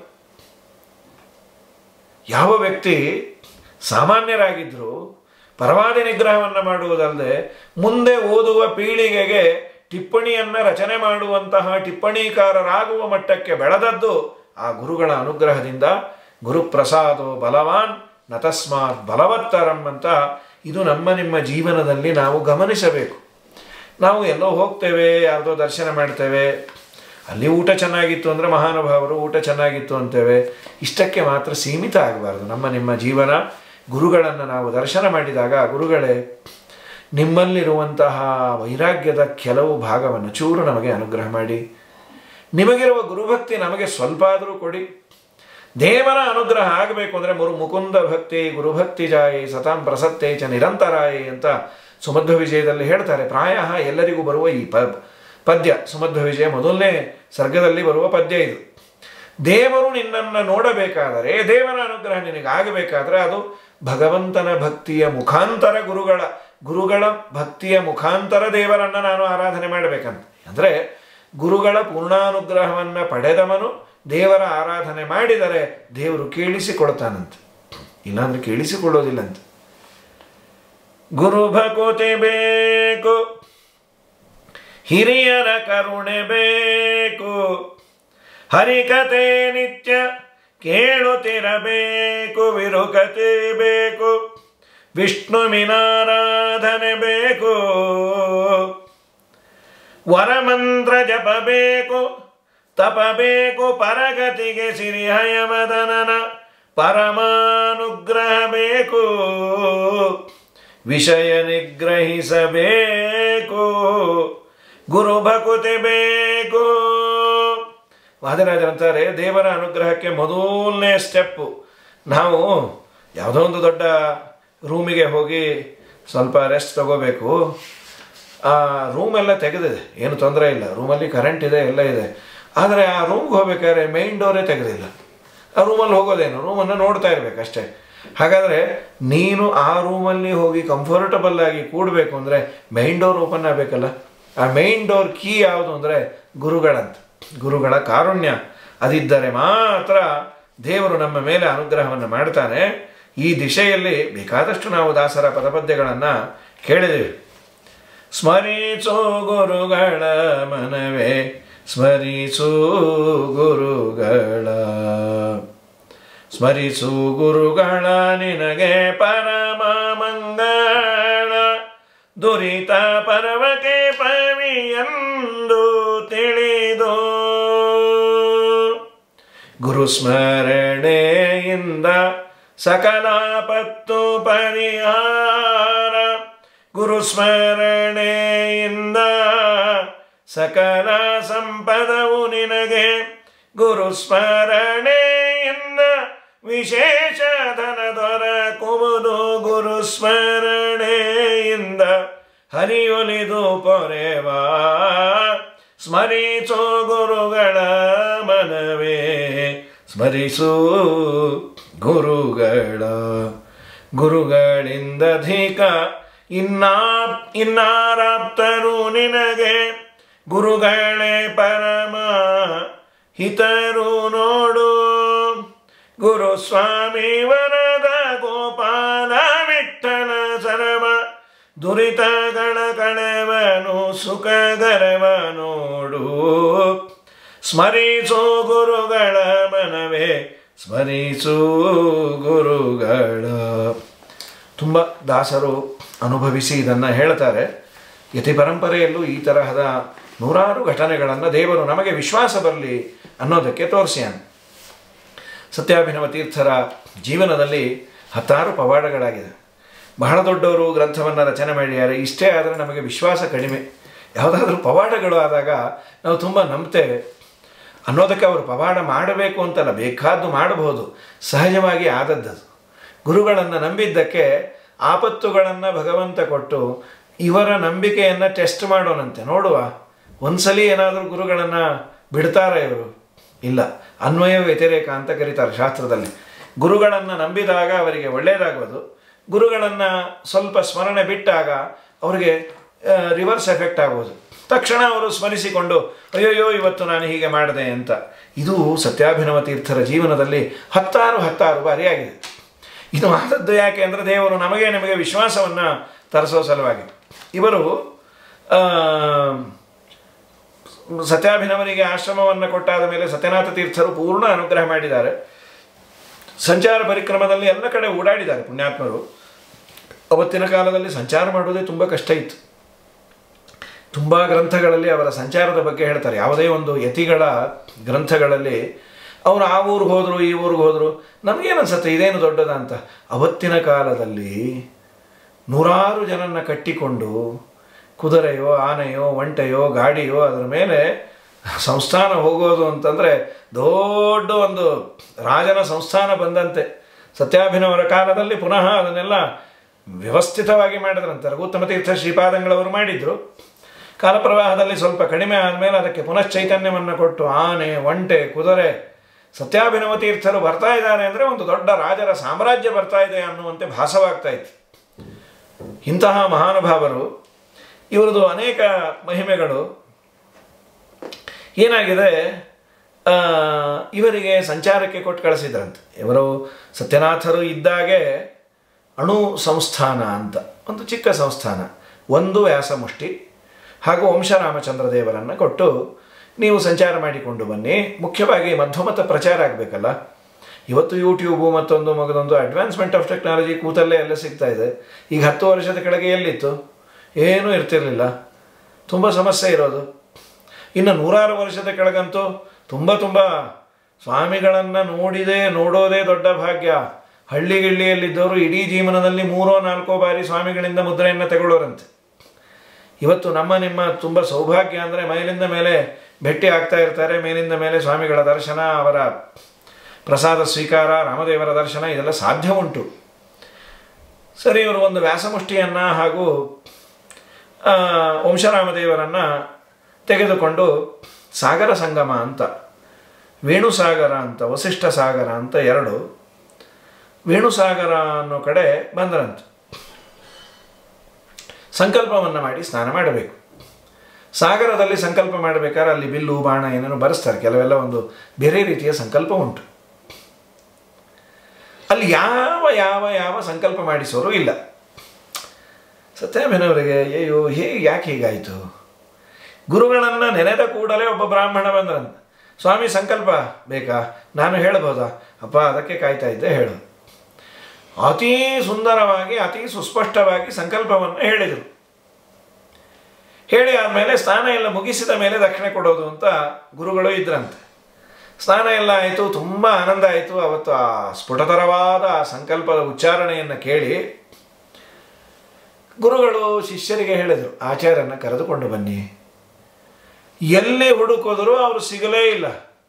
ಯಾವ ವ್ಯಕ್ತಿ ಸಾಮಾನ್ಯರಾಗಿದ್ದರೂ ಪರವಾದಿ ನಿಗ್ರಹವನ್ನು ಮಾಡುವುದಲ್ಲದೆ ಮುಂದೆ ಓದುವ ಪೀಳಿಗೆಗೆ ಟಿಪ್ಪಣಿಯನ್ನು ರಚನೆ ಮಾಡುವಂತಹ ಟಿಪ್ಪಣಿಕಾರರಾಗುವ ಮಟ್ಟಕ್ಕೆ ಬೆಳೆದದ್ದು ಆ ಗುರುಗಳ ಅನುಗ್ರಹದಿಂದ ಗುರುಪ್ರಸಾದೋ ಬಲವಾನ್ ನತಸ್ಮಾತ್ ಬಲವತ್ತರಂ ಅಂತ ಇದು ನಮ್ಮ ನಿಮ್ಮ ಜೀವನದಲ್ಲಿ ನಾವು ಗಮನಿಸಬೇಕು ನಾವು ಎಲ್ಲೋ ಹೋಗ್ತೇವೆ ಯಾರ್ದೋ ದರ್ಶನ ಮಾಡ್ತೇವೆ ಅಲ್ಲಿ ಊಟ ಚೆನ್ನಾಗಿತ್ತು ಅಂದರೆ ಮಹಾನುಭಾವರು ಊಟ ಚೆನ್ನಾಗಿತ್ತು ಅಂತೇವೆ ಇಷ್ಟಕ್ಕೆ ಮಾತ್ರ ಸೀಮಿತ ಆಗಬಾರ್ದು ನಮ್ಮ ನಿಮ್ಮ ಜೀವನ ಗುರುಗಳನ್ನು ನಾವು ದರ್ಶನ ಮಾಡಿದಾಗ ಗುರುಗಳೇ ನಿಮ್ಮಲ್ಲಿರುವಂತಹ ವೈರಾಗ್ಯದ ಕೆಲವು ಭಾಗವನ್ನು ಚೂರು ನಮಗೆ ಅನುಗ್ರಹ ಮಾಡಿ ನಿಮಗಿರುವ ಗುರುಭಕ್ತಿ ನಮಗೆ ಸ್ವಲ್ಪ ಆದರೂ ಕೊಡಿ ದೇವರ ಅನುಗ್ರಹ ಆಗಬೇಕು ಅಂದರೆ ಮುರು ಮುಕುಂದ ಭಕ್ತಿ ಗುರುಭಕ್ತಿ ಜಾಯೇ ಸತಾಂ ಪ್ರಸತ್ತೆ ಚ ನಿರಂತರಾಯೇ ಅಂತ ಸುಮಧ್ವ ವಿಜಯದಲ್ಲಿ ಹೇಳ್ತಾರೆ ಪ್ರಾಯ ಎಲ್ಲರಿಗೂ ಬರುವ ಈ ಪ ಪದ್ಯ ಸುಮಧ್ವ ವಿಜಯ ಮೊದಲನೇ ಸರ್ಗದಲ್ಲಿ ಬರುವ ಪದ್ಯ ಇದು ದೇವರು ನಿನ್ನನ್ನು ನೋಡಬೇಕಾದರೆ ದೇವರ ಅನುಗ್ರಹ ನಿನಗೆ ಆಗಬೇಕಾದ್ರೆ ಅದು ಭಗವಂತನ ಭಕ್ತಿಯ ಮುಖಾಂತರ ಗುರುಗಳ ಗುರುಗಳ ಭಕ್ತಿಯ ಮುಖಾಂತರ ದೇವರನ್ನು ನಾನು ಆರಾಧನೆ ಮಾಡಬೇಕಂತ ಅಂದರೆ ಗುರುಗಳ ಪೂರ್ಣಾನುಗ್ರಹವನ್ನು ಪಡೆದವನು ದೇವರ ಆರಾಧನೆ ಮಾಡಿದರೆ ದೇವರು ಕೇಳಿಸಿಕೊಳ್ತಾನಂತೆ ಇಲ್ಲಾಂದ್ರೆ ಕೇಳಿಸಿಕೊಳ್ಳೋದಿಲ್ಲಂತೆ ಗುರು ಭಕುತಿ ಬೇಕು ಹಿರಿಯರ ಕರುಣೆ ಬೇಕು ಹರಿಕತೆ ನಿತ್ಯ ಕೇಳುತ್ತಿರಬೇಕು ವಿರುಕತೆ ಬೇಕು ವಿಷ್ಣುವಿನಾರಾಧನೆ ಬೇಕು ವರಮಂತ್ರ ಜಪಬೇಕು ತಪಬೇಕು ಪರಗತಿಗೆ ಸಿರಿಹಯವದನನ ಪರಮಾನುಗ್ರಹ ಬೇಕು ವಿಷಯ ನಿಗ್ರಹಿಸಬೇಕು ಗುರು ಭಕುತಿ ಬೇಕು ವಾದರಾಜರಂತಾರೆ ದೇವರ ಅನುಗ್ರಹಕ್ಕೆ ಮೊದಲನೇ ಸ್ಟೆಪ್ಪು ನಾವು ಯಾವುದೋ ಒಂದು ದೊಡ್ಡ ರೂಮಿಗೆ ಹೋಗಿ ಸ್ವಲ್ಪ ರೆಸ್ಟ್ ತಗೋಬೇಕು ಆ ರೂಮೆಲ್ಲ ತೆಗೆದಿದೆ ಏನು ತೊಂದರೆ ಇಲ್ಲ ರೂಮಲ್ಲಿ ಕರೆಂಟ್ ಇದೆ ಎಲ್ಲ ಇದೆ ಆದರೆ ಆ ರೂಮ್ಗೆ ಹೋಗ್ಬೇಕಾದ್ರೆ ಮೈನ್ ಡೋರೇ ತೆಗೆದಿಲ್ಲ ಆ ರೂಮಲ್ಲಿ ಹೋಗೋದೇನು ರೂಮನ್ನು ನೋಡ್ತಾ ಇರಬೇಕಷ್ಟೇ ಹಾಗಾದರೆ ನೀನು ಆ ರೂಮಲ್ಲಿ ಹೋಗಿ ಕಂಫರ್ಟಬಲ್ ಆಗಿ ಕೂಡಬೇಕು ಅಂದರೆ ಮೈನ್ ಡೋರ್ ಓಪನ್ ಆಗಬೇಕಲ್ಲ ಆ ಮೈನ್ ಡೋರ್ ಕೀ ಯಾವುದು ಅಂದರೆ ಗುರುಗಳಂತ ಗುರುಗಳ ಕಾರುಣ್ಯ ಅದಿದ್ದರೆ ಮಾತ್ರ ದೇವರು ನಮ್ಮ ಮೇಲೆ ಅನುಗ್ರಹವನ್ನು ಮಾಡ್ತಾನೆ ಈ ದಿಶೆಯಲ್ಲಿ ಬೇಕಾದಷ್ಟು ನಾವು ದಾಸರ ಪದಪದ್ಯಗಳನ್ನು ಕೇಳಿದೆವು ಸ್ಮರಿಸೋ ಗುರುಗಳ ಮನವೇ ಸ್ಮರಿಸು ಗುರುಗಳ ಸ್ಮರಿಸು ಗುರುಗಳ ನಿನಗೆ ಪರಮ ಮಂಗಳ ದುರಿತ ಪರ್ವಕ್ಕೆ ಪವಿಯಂದು ತಿಳಿದು ಗುರು ಸ್ಮರಣೆಯಿಂದ ಸಕಲ ಪತ್ತು ಪರಿಹಾರ ಗುರು ಸ್ಮರಣೆಯಿಂದ ಸಕಲ ಸಂಪದವು ನಿನಗೆ ಗುರು ಸ್ಮರಣೆಯಿಂದ ವಿಶೇಷ ಧನ ದೊರಕುವುದು ಗುರು ಸ್ಮರಣೆಯಿಂದ ಹರಿಯೊಲಿದು ಪೊರೆವಾ ಸ್ಮರಿಸೋ ಗುರುಗಳ ಮನವೇ ಸ್ಮರಿಸು ಗುರುಗಳ ಗುರುಗಳಿಂದ ಧಿಕ ಇನ್ನಾ ಇನ್ನಾರಾಪ್ತರು ನಿನಗೆ ಗುರುಗಳೇ ಪರಮ ಹಿತರು ನೋಡು ಗುರು ಸ್ವಾಮಿ ವರದ ಗೋಪಾಲ ವಿಠಲ ಸರಮ ದುರಿತಗಳ ಕಳೆವನು ಸುಖಗರವ ನೋಡು ಸ್ಮರಿಸು ಗುರುಗಳ ಮನವೇ ಸ್ಮರಿಸು ಗುರುಗಳ ತುಂಬ ದಾಸರು ಅನುಭವಿಸಿ ಇದನ್ನು ಹೇಳ್ತಾರೆ ಯತಿ ಪರಂಪರೆಯಲ್ಲೂ ಈ ತರಹದ ನೂರಾರು ಘಟನೆಗಳನ್ನು ದೇವರು ನಮಗೆ ವಿಶ್ವಾಸ ಬರಲಿ ಅನ್ನೋದಕ್ಕೆ ತೋರಿಸ್ಯಾನ ಸತ್ಯಾಭಿನವ ತೀರ್ಥರ ಜೀವನದಲ್ಲಿ ಹತ್ತಾರು ಪವಾಡಗಳಾಗಿದೆ ಬಹಳ ದೊಡ್ಡವರು ಗ್ರಂಥವನ್ನು ರಚನೆ ಮಾಡಿದ್ದಾರೆ ಇಷ್ಟೇ ಆದರೆ ನಮಗೆ ವಿಶ್ವಾಸ ಕಡಿಮೆ ಯಾವುದಾದ್ರೂ ಪವಾಡಗಳು ಆದಾಗ ನಾವು ತುಂಬ ನಂಬ್ತೇವೆ ಅನ್ನೋದಕ್ಕೆ ಅವರು ಪವಾಡ ಮಾಡಬೇಕು ಅಂತಲ್ಲ ಬೇಕಾದ್ದು ಮಾಡಬಹುದು ಸಹಜವಾಗಿ ಆದದ್ದದು ಗುರುಗಳನ್ನು ನಂಬಿದ್ದಕ್ಕೆ ಆಪತ್ತುಗಳನ್ನು ಭಗವಂತ ಕೊಟ್ಟು ಇವರ ನಂಬಿಕೆಯನ್ನು ಟೆಸ್ಟ್ ಮಾಡೋಣಂತೆ ನೋಡುವ ಒಂದ್ಸಲಿ ಏನಾದರೂ ಗುರುಗಳನ್ನು ಬಿಡ್ತಾರ ಇವರು ಇಲ್ಲ ಅನ್ವಯ ವ್ಯತಿರೇಕ ಅಂತ ಕರೀತಾರೆ ಶಾಸ್ತ್ರದಲ್ಲಿ ಗುರುಗಳನ್ನು ನಂಬಿದಾಗ ಅವರಿಗೆ ಒಳ್ಳೆಯದಾಗೋದು ಗುರುಗಳನ್ನು ಸ್ವಲ್ಪ ಸ್ಮರಣೆ ಬಿಟ್ಟಾಗ ಅವರಿಗೆ ರಿವರ್ಸ್ ಎಫೆಕ್ಟ್ ಆಗೋದು ತಕ್ಷಣ ಅವರು ಸ್ಮರಿಸಿಕೊಂಡು ಅಯ್ಯೋಯ್ಯೋ ಇವತ್ತು ನಾನು ಹೀಗೆ ಮಾಡಿದೆ ಅಂತ ಇದು ಸತ್ಯಾಭಿನವ ತೀರ್ಥರ ಜೀವನದಲ್ಲಿ ಹತ್ತಾರು ಹತ್ತಾರು ಬಾರಿ ಆಗಿದೆ ಇದು ಆದದ್ದು ಯಾಕೆ ಅಂದರೆ ದೇವರು ನಮಗೆ ನಿಮಗೆ ವಿಶ್ವಾಸವನ್ನು ತರಿಸೋ ಸಲುವಾಗಿ ಇವರು ಆ, ಸತ್ಯಾಭಿನವನಿಗೆ ಆಶ್ರಮವನ್ನು ಕೊಟ್ಟಾದ ಮೇಲೆ ಸತ್ಯನಾಥ ತೀರ್ಥರು ಪೂರ್ಣ ಅನುಗ್ರಹ ಮಾಡಿದ್ದಾರೆ ಸಂಚಾರ ಪರಿಕ್ರಮದಲ್ಲಿ ಎಲ್ಲ ಕಡೆ ಓಡಾಡಿದ್ದಾರೆ ಪುಣ್ಯಾತ್ಮರು ಅವತ್ತಿನ ಕಾಲದಲ್ಲಿ ಸಂಚಾರ ಮಾಡೋದೇ ತುಂಬ ಕಷ್ಟ ಇತ್ತು ತುಂಬ ಗ್ರಂಥಗಳಲ್ಲಿ ಅವರ ಸಂಚಾರದ ಬಗ್ಗೆ ಹೇಳ್ತಾರೆ ಯಾವುದೇ ಒಂದು ಯತಿಗಳ ಗ್ರಂಥಗಳಲ್ಲಿ ಅವರು ಆ ಊರಿಗೆ ಹೋದರು ಈ ಊರಿಗೆ ಹೋದರು ನಮಗೇನು ಅನ್ಸುತ್ತೆ ಇದೇನು ದೊಡ್ಡದ ಅಂತ ಅವತ್ತಿನ ಕಾಲದಲ್ಲಿ ನೂರಾರು ಜನನ್ನ ಕಟ್ಟಿಕೊಂಡು ಕುದುರೆಯೋ ಆನೆಯೋ ಒಂಟೆಯೋ ಗಾಡಿಯೋ ಅದರ ಮೇಲೆ ಸಂಸ್ಥಾನ ಹೋಗೋದು ಅಂತಂದರೆ ದೊಡ್ಡ ಒಂದು ರಾಜನ ಸಂಸ್ಥಾನ ಬಂದಂತೆ ಸತ್ಯಾಭಿನವರ ಕಾಲದಲ್ಲಿ ಪುನಃ ಅದನ್ನೆಲ್ಲ ವ್ಯವಸ್ಥಿತವಾಗಿ ಮಾಡಿದ್ರಂತೆ ರಘುತ್ತಮ ತೀರ್ಥ ಶ್ರೀಪಾದಂಗಳವರು ಮಾಡಿದ್ರು ಕಾಲಪ್ರವಾಹದಲ್ಲಿ ಸ್ವಲ್ಪ ಕಡಿಮೆ ಆದಮೇಲೆ ಅದಕ್ಕೆ ಪುನಶ್ಚೈತನ್ಯವನ್ನು ಕೊಟ್ಟು ಆನೆ ಒಂಟೆ ಕುದುರೆ ಸತ್ಯಾಭಿನವ ತೀರ್ಥರು ಬರ್ತಾ ಇದ್ದಾರೆ ಅಂದರೆ ಒಂದು ದೊಡ್ಡ ರಾಜರ ಸಾಮ್ರಾಜ್ಯ ಬರ್ತಾ ಇದೆ ಅನ್ನುವಂತೆ ಭಾಸವಾಗ್ತಾ ಇತ್ತು ಇಂತಹ ಮಹಾನುಭಾವರು ಇವರದು ಅನೇಕ ಮಹಿಮೆಗಳು ಏನಾಗಿದೆ ಆ, ಇವರಿಗೆ ಸಂಚಾರಕ್ಕೆ ಕೊಟ್ಟು ಕಳಿಸಿದ್ರಂತೆ ಇವರು ಸತ್ಯನಾಥರು ಇದ್ದಾಗೆ ಅಣು ಸಂಸ್ಥಾನ ಅಂತ ಒಂದು ಚಿಕ್ಕ ಸಂಸ್ಥಾನ ಒಂದು ವ್ಯಾಸಮುಷ್ಟಿ ಹಾಗೂ ವಂಶರಾಮಚಂದ್ರ ದೇವರನ್ನು ಕೊಟ್ಟು ನೀವು ಸಂಚಾರ ಮಾಡಿಕೊಂಡು ಬನ್ನಿ ಮುಖ್ಯವಾಗಿ ಮಧ್ವಮತ ಪ್ರಚಾರ ಆಗಬೇಕಲ್ಲ ಇವತ್ತು ಯೂಟ್ಯೂಬು ಮತ್ತೊಂದು ಮಗದೊಂದು ಅಡ್ವಾನ್ಸ್ಮೆಂಟ್ ಆಫ್ ಟೆಕ್ನಾಲಜಿ ಕೂತಲ್ಲೇ ಎಲ್ಲ ಸಿಗ್ತಾ ಇದೆ ಈಗ ಹತ್ತು ವರ್ಷದ ಕೆಳಗೆ ಎಲ್ಲಿತ್ತು ಏನೂ ಇರ್ತಿರಲಿಲ್ಲ ತುಂಬ ಸಮಸ್ಯೆ ಇರೋದು ಇನ್ನು ನೂರಾರು ವರ್ಷದ ಕೆಳಗಂತೂ ತುಂಬ ತುಂಬ ಸ್ವಾಮಿಗಳನ್ನು ನೋಡಿದೇ ನೋಡೋದೇ ದೊಡ್ಡ ಭಾಗ್ಯ ಹಳ್ಳಿ ಗಿಳ್ಳಿಯಲ್ಲಿದ್ದವರು ಇಡೀ ಜೀವನದಲ್ಲಿ ಮೂರೋ ನಾಲ್ಕೋ ಬಾರಿ ಸ್ವಾಮಿಗಳಿಂದ ಮುದ್ರೆಯನ್ನು ತಗೊಳ್ಳೋರಂತೆ ಇವತ್ತು ನಮ್ಮ ನಿಮ್ಮ ತುಂಬ ಸೌಭಾಗ್ಯ ಅಂದರೆ ಮೇಲಿಂದ ಮೇಲೆ ಭೇಟಿ ಆಗ್ತಾ ಇರ್ತಾರೆ ಮೇಲಿಂದ ಮೇಲೆ ಸ್ವಾಮಿಗಳ ದರ್ಶನ ಅವರ ಪ್ರಸಾದ ಸ್ವೀಕಾರ ರಾಮದೇವರ ದರ್ಶನ ಇದೆಲ್ಲ ಸಾಧ್ಯ ಉಂಟು ಸರಿ ಇವರು ಒಂದು ವ್ಯಾಸಮುಷ್ಟಿಯನ್ನು ಹಾಗೂ ಆ, ವಂಶರಾಮದೇವರನ್ನು ತೆಗೆದುಕೊಂಡು ಸಾಗರ ಸಂಗಮ ಅಂತ ವೇಣುಸಾಗರ ಅಂತ ವಸಿಷ್ಠ ಸಾಗರ ಅಂತ ಎರಡು ವೇಣುಸಾಗರ ಅನ್ನೋ ಕಡೆ ಬಂದರಂತೆ ಸಂಕಲ್ಪವನ್ನು ಮಾಡಿ ಸ್ನಾನ ಮಾಡಬೇಕು ಸಾಗರದಲ್ಲಿ ಸಂಕಲ್ಪ ಮಾಡಬೇಕಾದ್ರೆ ಅಲ್ಲಿ ಬಿಲ್ಲು ಬಾಣ ಏನೇನೋ ಬರೆಸ್ತಾರೆ ಕೆಲವೆಲ್ಲ ಒಂದು ಬೇರೆ ರೀತಿಯ ಸಂಕಲ್ಪ ಉಂಟು ಅಲ್ಲಿ ಯಾವ ಯಾವ ಯಾವ ಸಂಕಲ್ಪ ಮಾಡಿಸೋರು ಇಲ್ಲ ಸತ್ಯಾಭಿನವರಿಗೆ ಅಯ್ಯೋ ಹೇಗೆ ಯಾಕೆ ಹೀಗಾಯಿತು ಗುರುಗಳನ್ನು ನೆನೆದ ಕೂಡಲೇ ಒಬ್ಬ ಬ್ರಾಹ್ಮಣ ಬಂದ್ರಂತ ಸ್ವಾಮಿ ಸಂಕಲ್ಪ ಬೇಕಾ ನಾನು ಹೇಳ್ಬೋದಾ ಅಪ್ಪ ಅದಕ್ಕೆ ಕಾಯ್ತಾ ಇದ್ದೆ ಹೇಳು ಅತೀ ಸುಂದರವಾಗಿ ಅತಿ ಸುಸ್ಪಷ್ಟವಾಗಿ ಸಂಕಲ್ಪವನ್ನು ಹೇಳಿದರು ಹೇಳಿ ಆದಮೇಲೆ ಸ್ನಾನ ಎಲ್ಲ ಮುಗಿಸಿದ ಮೇಲೆ ದಕ್ಷಿಣೆ ಕೊಡೋದು ಅಂತ ಗುರುಗಳು ಇದ್ರಂತೆ ಸ್ನಾನ ಎಲ್ಲ ಆಯಿತು ತುಂಬ ಆನಂದ ಆಯಿತು ಅವತ್ತು ಆ ಸ್ಫುಟತರವಾದ ಆ ಸಂಕಲ್ಪದ ಉಚ್ಚಾರಣೆಯನ್ನು ಕೇಳಿ ಗುರುಗಳು ಶಿಷ್ಯರಿಗೆ ಹೇಳಿದರು ಆಚಾರ್ಯನ ಕರೆದುಕೊಂಡು ಬನ್ನಿ ಎಲ್ಲಿ ಹುಡುಕಿದ್ರು ಅವರು ಸಿಗಲೇ ಇಲ್ಲ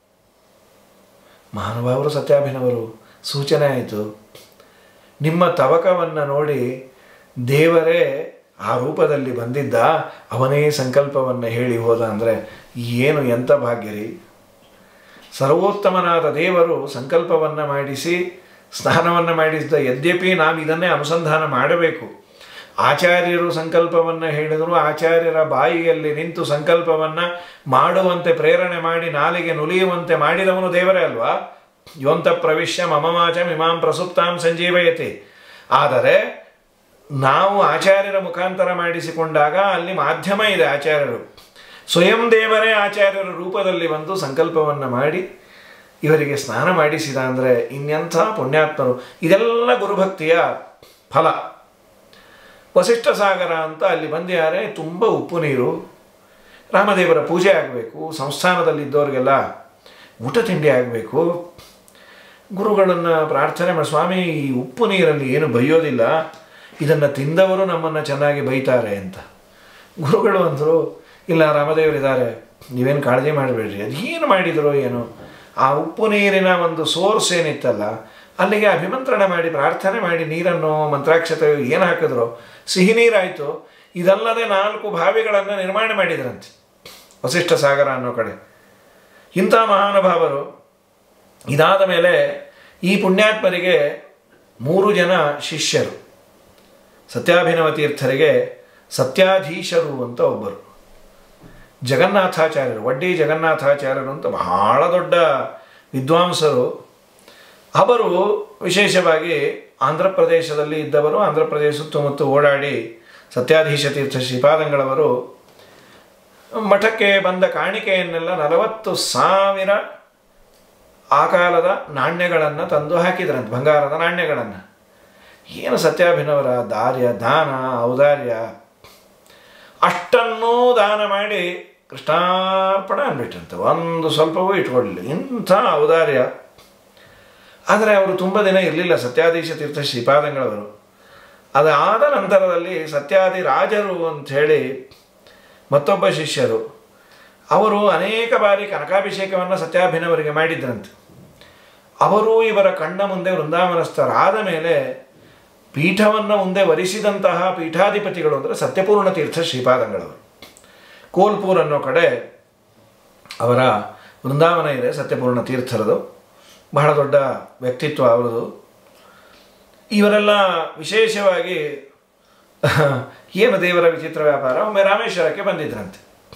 ಮಹಾನುಭಾವರು ಸತ್ಯಾಭಿನವರು ಸೂಚನೆ ಆಯಿತು ನಿಮ್ಮ ತವಕವನ್ನು ನೋಡಿ ದೇವರೇ ಆ ರೂಪದಲ್ಲಿ ಬಂದಿದ್ದ ಅವನೇ ಸಂಕಲ್ಪವನ್ನು ಹೇಳಿ ಹೋದ ಅಂದರೆ ಏನು ಎಂಥ ಭಾಗ್ಯರಿ ಸರ್ವೋತ್ತಮನಾದ ದೇವರು ಸಂಕಲ್ಪವನ್ನು ಮಾಡಿಸಿ ಸ್ನಾನವನ್ನು ಮಾಡಿಸಿದ ಯದ್ಯಪಿ ನಾವು ಇದನ್ನೇ ಅನುಸಂಧಾನ ಮಾಡಬೇಕು ಆಚಾರ್ಯರು ಸಂಕಲ್ಪವನ್ನು ಹೇಳಿದರು ಆಚಾರ್ಯರ ಬಾಯಿಯಲ್ಲಿ ನಿಂತು ಸಂಕಲ್ಪವನ್ನು ಮಾಡುವಂತೆ ಪ್ರೇರಣೆ ಮಾಡಿ ನಾಲಿಗೆ ನುಲಿಯುವಂತೆ ಮಾಡಿದವನು ದೇವರೇ ಅಲ್ವಾ ಯೋಂತ ಪ್ರವಿಶ್ಯ ಮಮವಾಚ ಇಮಾಂ ಪ್ರಸುಪ್ತಾಂ ಸಂಜೀವಯತಿ ಆದರೆ ನಾವು ಆಚಾರ್ಯರ ಮುಖಾಂತರ ಮಾಡಿಸಿಕೊಂಡಾಗ ಅಲ್ಲಿ ಮಾಧ್ಯಮ ಇದೆ ಆಚಾರ್ಯರು ಸ್ವಯಂ ದೇವರೇ ಆಚಾರ್ಯರ ರೂಪದಲ್ಲಿ ಬಂದು ಸಂಕಲ್ಪವನ್ನು ಮಾಡಿ ಇವರಿಗೆ ಸ್ನಾನ ಮಾಡಿಸಿದ ಅಂದರೆ ಇನ್ನೆಂಥ ಪುಣ್ಯಾತ್ಮರು ಇದೆಲ್ಲ ಗುರುಭಕ್ತಿಯ ಫಲ ವಸಿಷ್ಠ ಸಾಗರ ಅಂತ ಅಲ್ಲಿ ಬಂದಿದ್ದಾರೆ ತುಂಬ ಉಪ್ಪು ನೀರು ರಾಮದೇವರ ಪೂಜೆ ಆಗಬೇಕು ಸಂಸ್ಥಾನದಲ್ಲಿದ್ದವರಿಗೆಲ್ಲ ಊಟ ತಿಂಡಿ ಆಗಬೇಕು ಗುರುಗಳನ್ನು ಪ್ರಾರ್ಥನೆ ಮಾಡಿ ಸ್ವಾಮಿ ಈ ಉಪ್ಪು ನೀರಲ್ಲಿ ಏನು ಬೈಯೋದಿಲ್ಲ ಇದನ್ನು ತಿಂದವರು ನಮ್ಮನ್ನು ಚೆನ್ನಾಗಿ ಬೈತಾರೆ ಅಂತ ಗುರುಗಳು ಅಂದರು ಇಲ್ಲ ರಾಮದೇವರಿದ್ದಾರೆ ನೀವೇನು ಕಾಳಜಿ ಮಾಡಬೇಡ್ರಿ ಅದು ಏನು ಮಾಡಿದರೋ ಏನೋ ಆ ಉಪ್ಪು ನೀರಿನ ಒಂದು ಸೋರ್ಸ್ ಏನಿತ್ತಲ್ಲ ಅಲ್ಲಿಗೆ ಅಭಿಮಂತ್ರಣ ಮಾಡಿ ಪ್ರಾರ್ಥನೆ ಮಾಡಿ ನೀರನ್ನು ಮಂತ್ರಾಕ್ಷತೆ ಏನು ಹಾಕಿದ್ರು ಸಿಹಿ ನೀರಾಯಿತು ಇದಲ್ಲದೆ ನಾಲ್ಕು ಬಾವಿಗಳನ್ನು ನಿರ್ಮಾಣ ಮಾಡಿದ್ರಂತೆ ವಸಿಷ್ಠ ಸಾಗರ ಅನ್ನೋ ಕಡೆ ಇಂಥ ಮಹಾನುಭಾವರು ಇದಾದ ಮೇಲೆ ಈ ಪುಣ್ಯಾತ್ಮರಿಗೆ ಮೂರು ಜನ ಶಿಷ್ಯರು ಸತ್ಯಾಭಿನವ ತೀರ್ಥರಿಗೆ ಸತ್ಯಾಧೀಶರು ಅಂತ ಒಬ್ಬರು ಜಗನ್ನಾಥಾಚಾರ್ಯರು ವಡ್ಡಿ ಜಗನ್ನಾಥಾಚಾರ್ಯರು ಅಂತ ಬಹಳ ದೊಡ್ಡ ವಿದ್ವಾಂಸರು ಅವರು ವಿಶೇಷವಾಗಿ ಆಂಧ್ರ ಪ್ರದೇಶದಲ್ಲಿ ಇದ್ದವರು ಆಂಧ್ರ ಪ್ರದೇಶ ಸುತ್ತಮುತ್ತ ಓಡಾಡಿ ಸತ್ಯಾಧೀಶ ತೀರ್ಥ ಶ್ರೀಪಾದಂಗಳವರು ಮಠಕ್ಕೆ ಬಂದ ಕಾಣಿಕೆಯನ್ನೆಲ್ಲ ನಲವತ್ತು ಸಾವಿರ ಆ ಕಾಲದ ನಾಣ್ಯಗಳನ್ನು ತಂದು ಹಾಕಿದ್ರಂತೆ ಬಂಗಾರದ ನಾಣ್ಯಗಳನ್ನು ಏನು ಸತ್ಯಾಭಿನವರ ದಾರ್ಯ ದಾನ ಔದಾರ್ಯ ಅಷ್ಟನ್ನೂ ದಾನ ಮಾಡಿ ಕೃಷ್ಣಾರ್ಪಣ ಅಂದ್ಬಿಟ್ರಂತೆ ಒಂದು ಸ್ವಲ್ಪವೂ ಇಟ್ಕೊಳ್ಳಿಲ್ಲ ಇಂಥ ಔದಾರ್ಯ ಆದರೆ ಅವರು ತುಂಬ ದಿನ ಇರಲಿಲ್ಲ ಸತ್ಯಾಧೀಶ ತೀರ್ಥ ಶ್ರೀಪಾದಂಗಳವರು ಅದಾದ ನಂತರದಲ್ಲಿ ಸತ್ಯಾದಿ ರಾಜರು ಅಂಥೇಳಿ ಮತ್ತೊಬ್ಬ ಶಿಷ್ಯರು ಅವರು ಅನೇಕ ಬಾರಿ ಕನಕಾಭಿಷೇಕವನ್ನು ಸತ್ಯಾಭಿನವರಿಗೆ ಮಾಡಿದ್ರಂತೆ ಅವರು ಇವರ ಕಣ್ಣ ಮುಂದೆ ವೃಂದಾವನಸ್ಥರಾದ ಮೇಲೆ ಪೀಠವನ್ನು ಮುಂದೆ ವರಿಸಿದಂತಹ ಪೀಠಾಧಿಪತಿಗಳು ಅಂದರೆ ಸತ್ಯಪೂರ್ಣ ತೀರ್ಥ ಶ್ರೀಪಾದಂಗಳವರು ಕೋಲ್ಪೂರ್ ಅನ್ನೋ ಕಡೆ ಅವರ ವೃಂದಾವನ ಇದೆ ಸತ್ಯಪೂರ್ಣ ತೀರ್ಥರದು ಬಹಳ ದೊಡ್ಡ ವ್ಯಕ್ತಿತ್ವ ಅವರದು ಇವರೆಲ್ಲ ವಿಶೇಷವಾಗಿ ಏನು ದೇವರ ವಿಚಿತ್ರ ವ್ಯಾಪಾರ ಒಮ್ಮೆ ರಾಮೇಶ್ವರಕ್ಕೆ ಬಂದಿದ್ರಂತೆ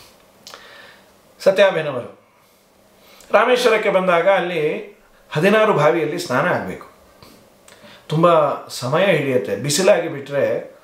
ಸತ್ಯಾಭಿನವರು ರಾಮೇಶ್ವರಕ್ಕೆ ಬಂದಾಗ ಅಲ್ಲಿ ಹದಿನಾರು ಬಾವಿಯಲ್ಲಿ ಸ್ನಾನ ಆಗಬೇಕು ತುಂಬ ಸಮಯ ಹಿಡಿಯುತ್ತೆ ಬಿಸಿಲಾಗಿ ಬಿಟ್ಟರೆ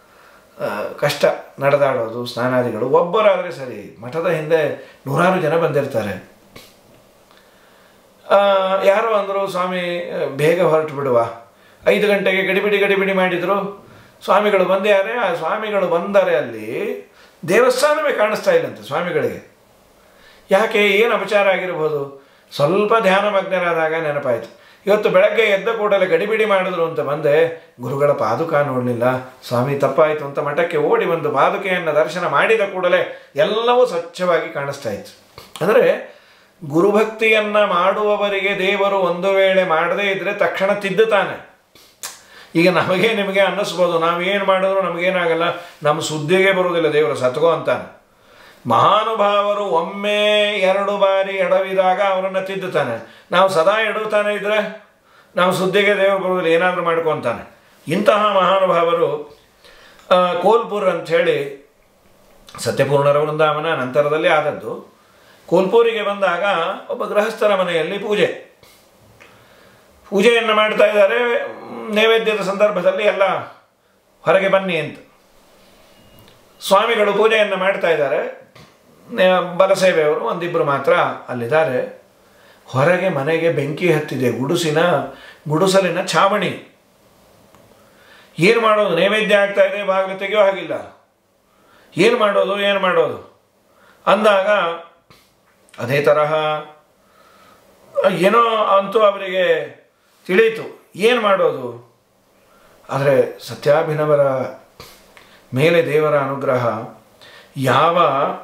ಕಷ್ಟ ನಡೆದಾಡೋದು ಸ್ನಾನಾದಿಗಳು ಒಬ್ಬರಾದರೆ ಸರಿ ಮಠದ ಹಿಂದೆ ನೂರಾರು ಜನ ಬಂದಿರ್ತಾರೆ ಆ, ಯಾರೋ ಅಂದರು ಸ್ವಾಮಿ ಬೇಗ ಹೊರಟು ಬಿಡುವ ಐದು ಗಂಟೆಗೆ ಗಡಿಬಿಡಿ ಗಡಿಬಿಡಿ ಮಾಡಿದರು ಸ್ವಾಮಿಗಳು ಬಂದ್ಯಾರೆ ಆ ಸ್ವಾಮಿಗಳು ಬಂದರೆ ಅಲ್ಲಿ ದೇವಸ್ಥಾನವೇ ಕಾಣಿಸ್ತಾ ಇಲ್ಲಂತೆ ಸ್ವಾಮಿಗಳಿಗೆ ಯಾಕೆ ಏನು ಅಪಚಾರ ಆಗಿರ್ಬೋದು ಸ್ವಲ್ಪ ಧ್ಯಾನ ಮಗ್ನರಾದಾಗ ನೆನಪಾಯಿತು ಇವತ್ತು ಬೆಳಗ್ಗೆ ಎದ್ದ ಕೂಡಲೇ ಗಡಿಬಿಡಿ ಮಾಡಿದ್ರು ಅಂತ ಬಂದೆ ಗುರುಗಳ ಪಾದುಕ ನೋಡಲಿಲ್ಲ ಸ್ವಾಮಿ ತಪ್ಪಾಯಿತು ಅಂತ ಮಠಕ್ಕೆ ಓಡಿ ಬಂದು ಪಾದುಕೆಯನ್ನು ದರ್ಶನ ಮಾಡಿದ ಕೂಡಲೇ ಎಲ್ಲವೂ ಸ್ವಚ್ಛವಾಗಿ ಕಾಣಿಸ್ತಾ ಇತ್ತು ಅಂದರೆ ಗುರುಭಕ್ತಿಯನ್ನು ಮಾಡುವವರಿಗೆ ದೇವರು ಒಂದು ವೇಳೆ ಮಾಡದೇ ಇದ್ದರೆ ತಕ್ಷಣ ತಿದ್ದುತ್ತಾನೆ ಈಗ ನಮಗೆ ನಿಮಗೆ ಅನ್ನಿಸ್ಬೋದು ನಾವೇನು ಮಾಡಿದ್ರು ನಮಗೇನಾಗಲ್ಲ ನಮ್ಮ ಸುದ್ದಿಗೆ ಬರುವುದಿಲ್ಲ ದೇವರು ಸತ್ಗೋ ಅಂತಾನೆ ಮಹಾನುಭಾವರು ಒಮ್ಮೆ ಎರಡು ಬಾರಿ ಎಡವಿದಾಗ ಅವರನ್ನು ತಿದ್ದುತ್ತಾನೆ ನಾವು ಸದಾ ಎಡುತ್ತಾನೆ ಇದ್ರೆ ನಾವು ಸುದ್ದಿಗೆ ದೇವರು ಬರುವುದಿಲ್ಲ ಏನಾದರೂ ಮಾಡ್ಕೊತಾನೆ ಇಂತಹ ಮಹಾನುಭಾವರು ಆ, ಕೋಲ್ಪುರ್ ಅಂಥೇಳಿ ಸತ್ಯಪೂರ್ಣರ ವೃಂದಾವನ ನಂತರದಲ್ಲಿ ಆದದ್ದು ಕೋಲ್ಪೂರಿಗೆ ಬಂದಾಗ ಒಬ್ಬ ಗೃಹಸ್ಥರ ಮನೆಯಲ್ಲಿ ಪೂಜೆ ಪೂಜೆಯನ್ನು ಮಾಡ್ತಾ ಇದ್ದಾರೆ ಮ್, ನೈವೇದ್ಯದ ಸಂದರ್ಭದಲ್ಲಿ ಎಲ್ಲ ಹೊರಗೆ ಬನ್ನಿ ಅಂತ ಸ್ವಾಮಿಗಳು ಪೂಜೆಯನ್ನು ಮಾಡ್ತಾ ಇದ್ದಾರೆ ನೆ- ಬಲಸೇವೆಯವರು ಒಂದಿಬ್ಬರು ಮಾತ್ರ ಅಲ್ಲಿದ್ದಾರೆ ಹೊರಗೆ ಮನೆಗೆ ಬೆಂಕಿ ಹತ್ತಿದೆ ಗುಡುಸಿನ ಗುಡುಸಲಿನ ಛಾವಣಿ ಏನು ಮಾಡೋದು ನೈವೇದ್ಯ ಆಗ್ತಾ ಇದೆ ಬಾಗಿಲು ತೆಗೆಯೋ ಹಾಗಿಲ್ಲ ಏನು ಮಾಡೋದು ಏನು ಮಾಡೋದು ಅಂದಾಗ ಅದೇ ತರಹ ಏನೋ ಅಂತೂ ಅವರಿಗೆ ತಿಳಿಯಿತು ಏನು ಮಾಡೋದು ಆದರೆ ಸತ್ಯಾಭಿನವರ ಮೇಲೆ ದೇವರ ಅನುಗ್ರಹ ಯಾವ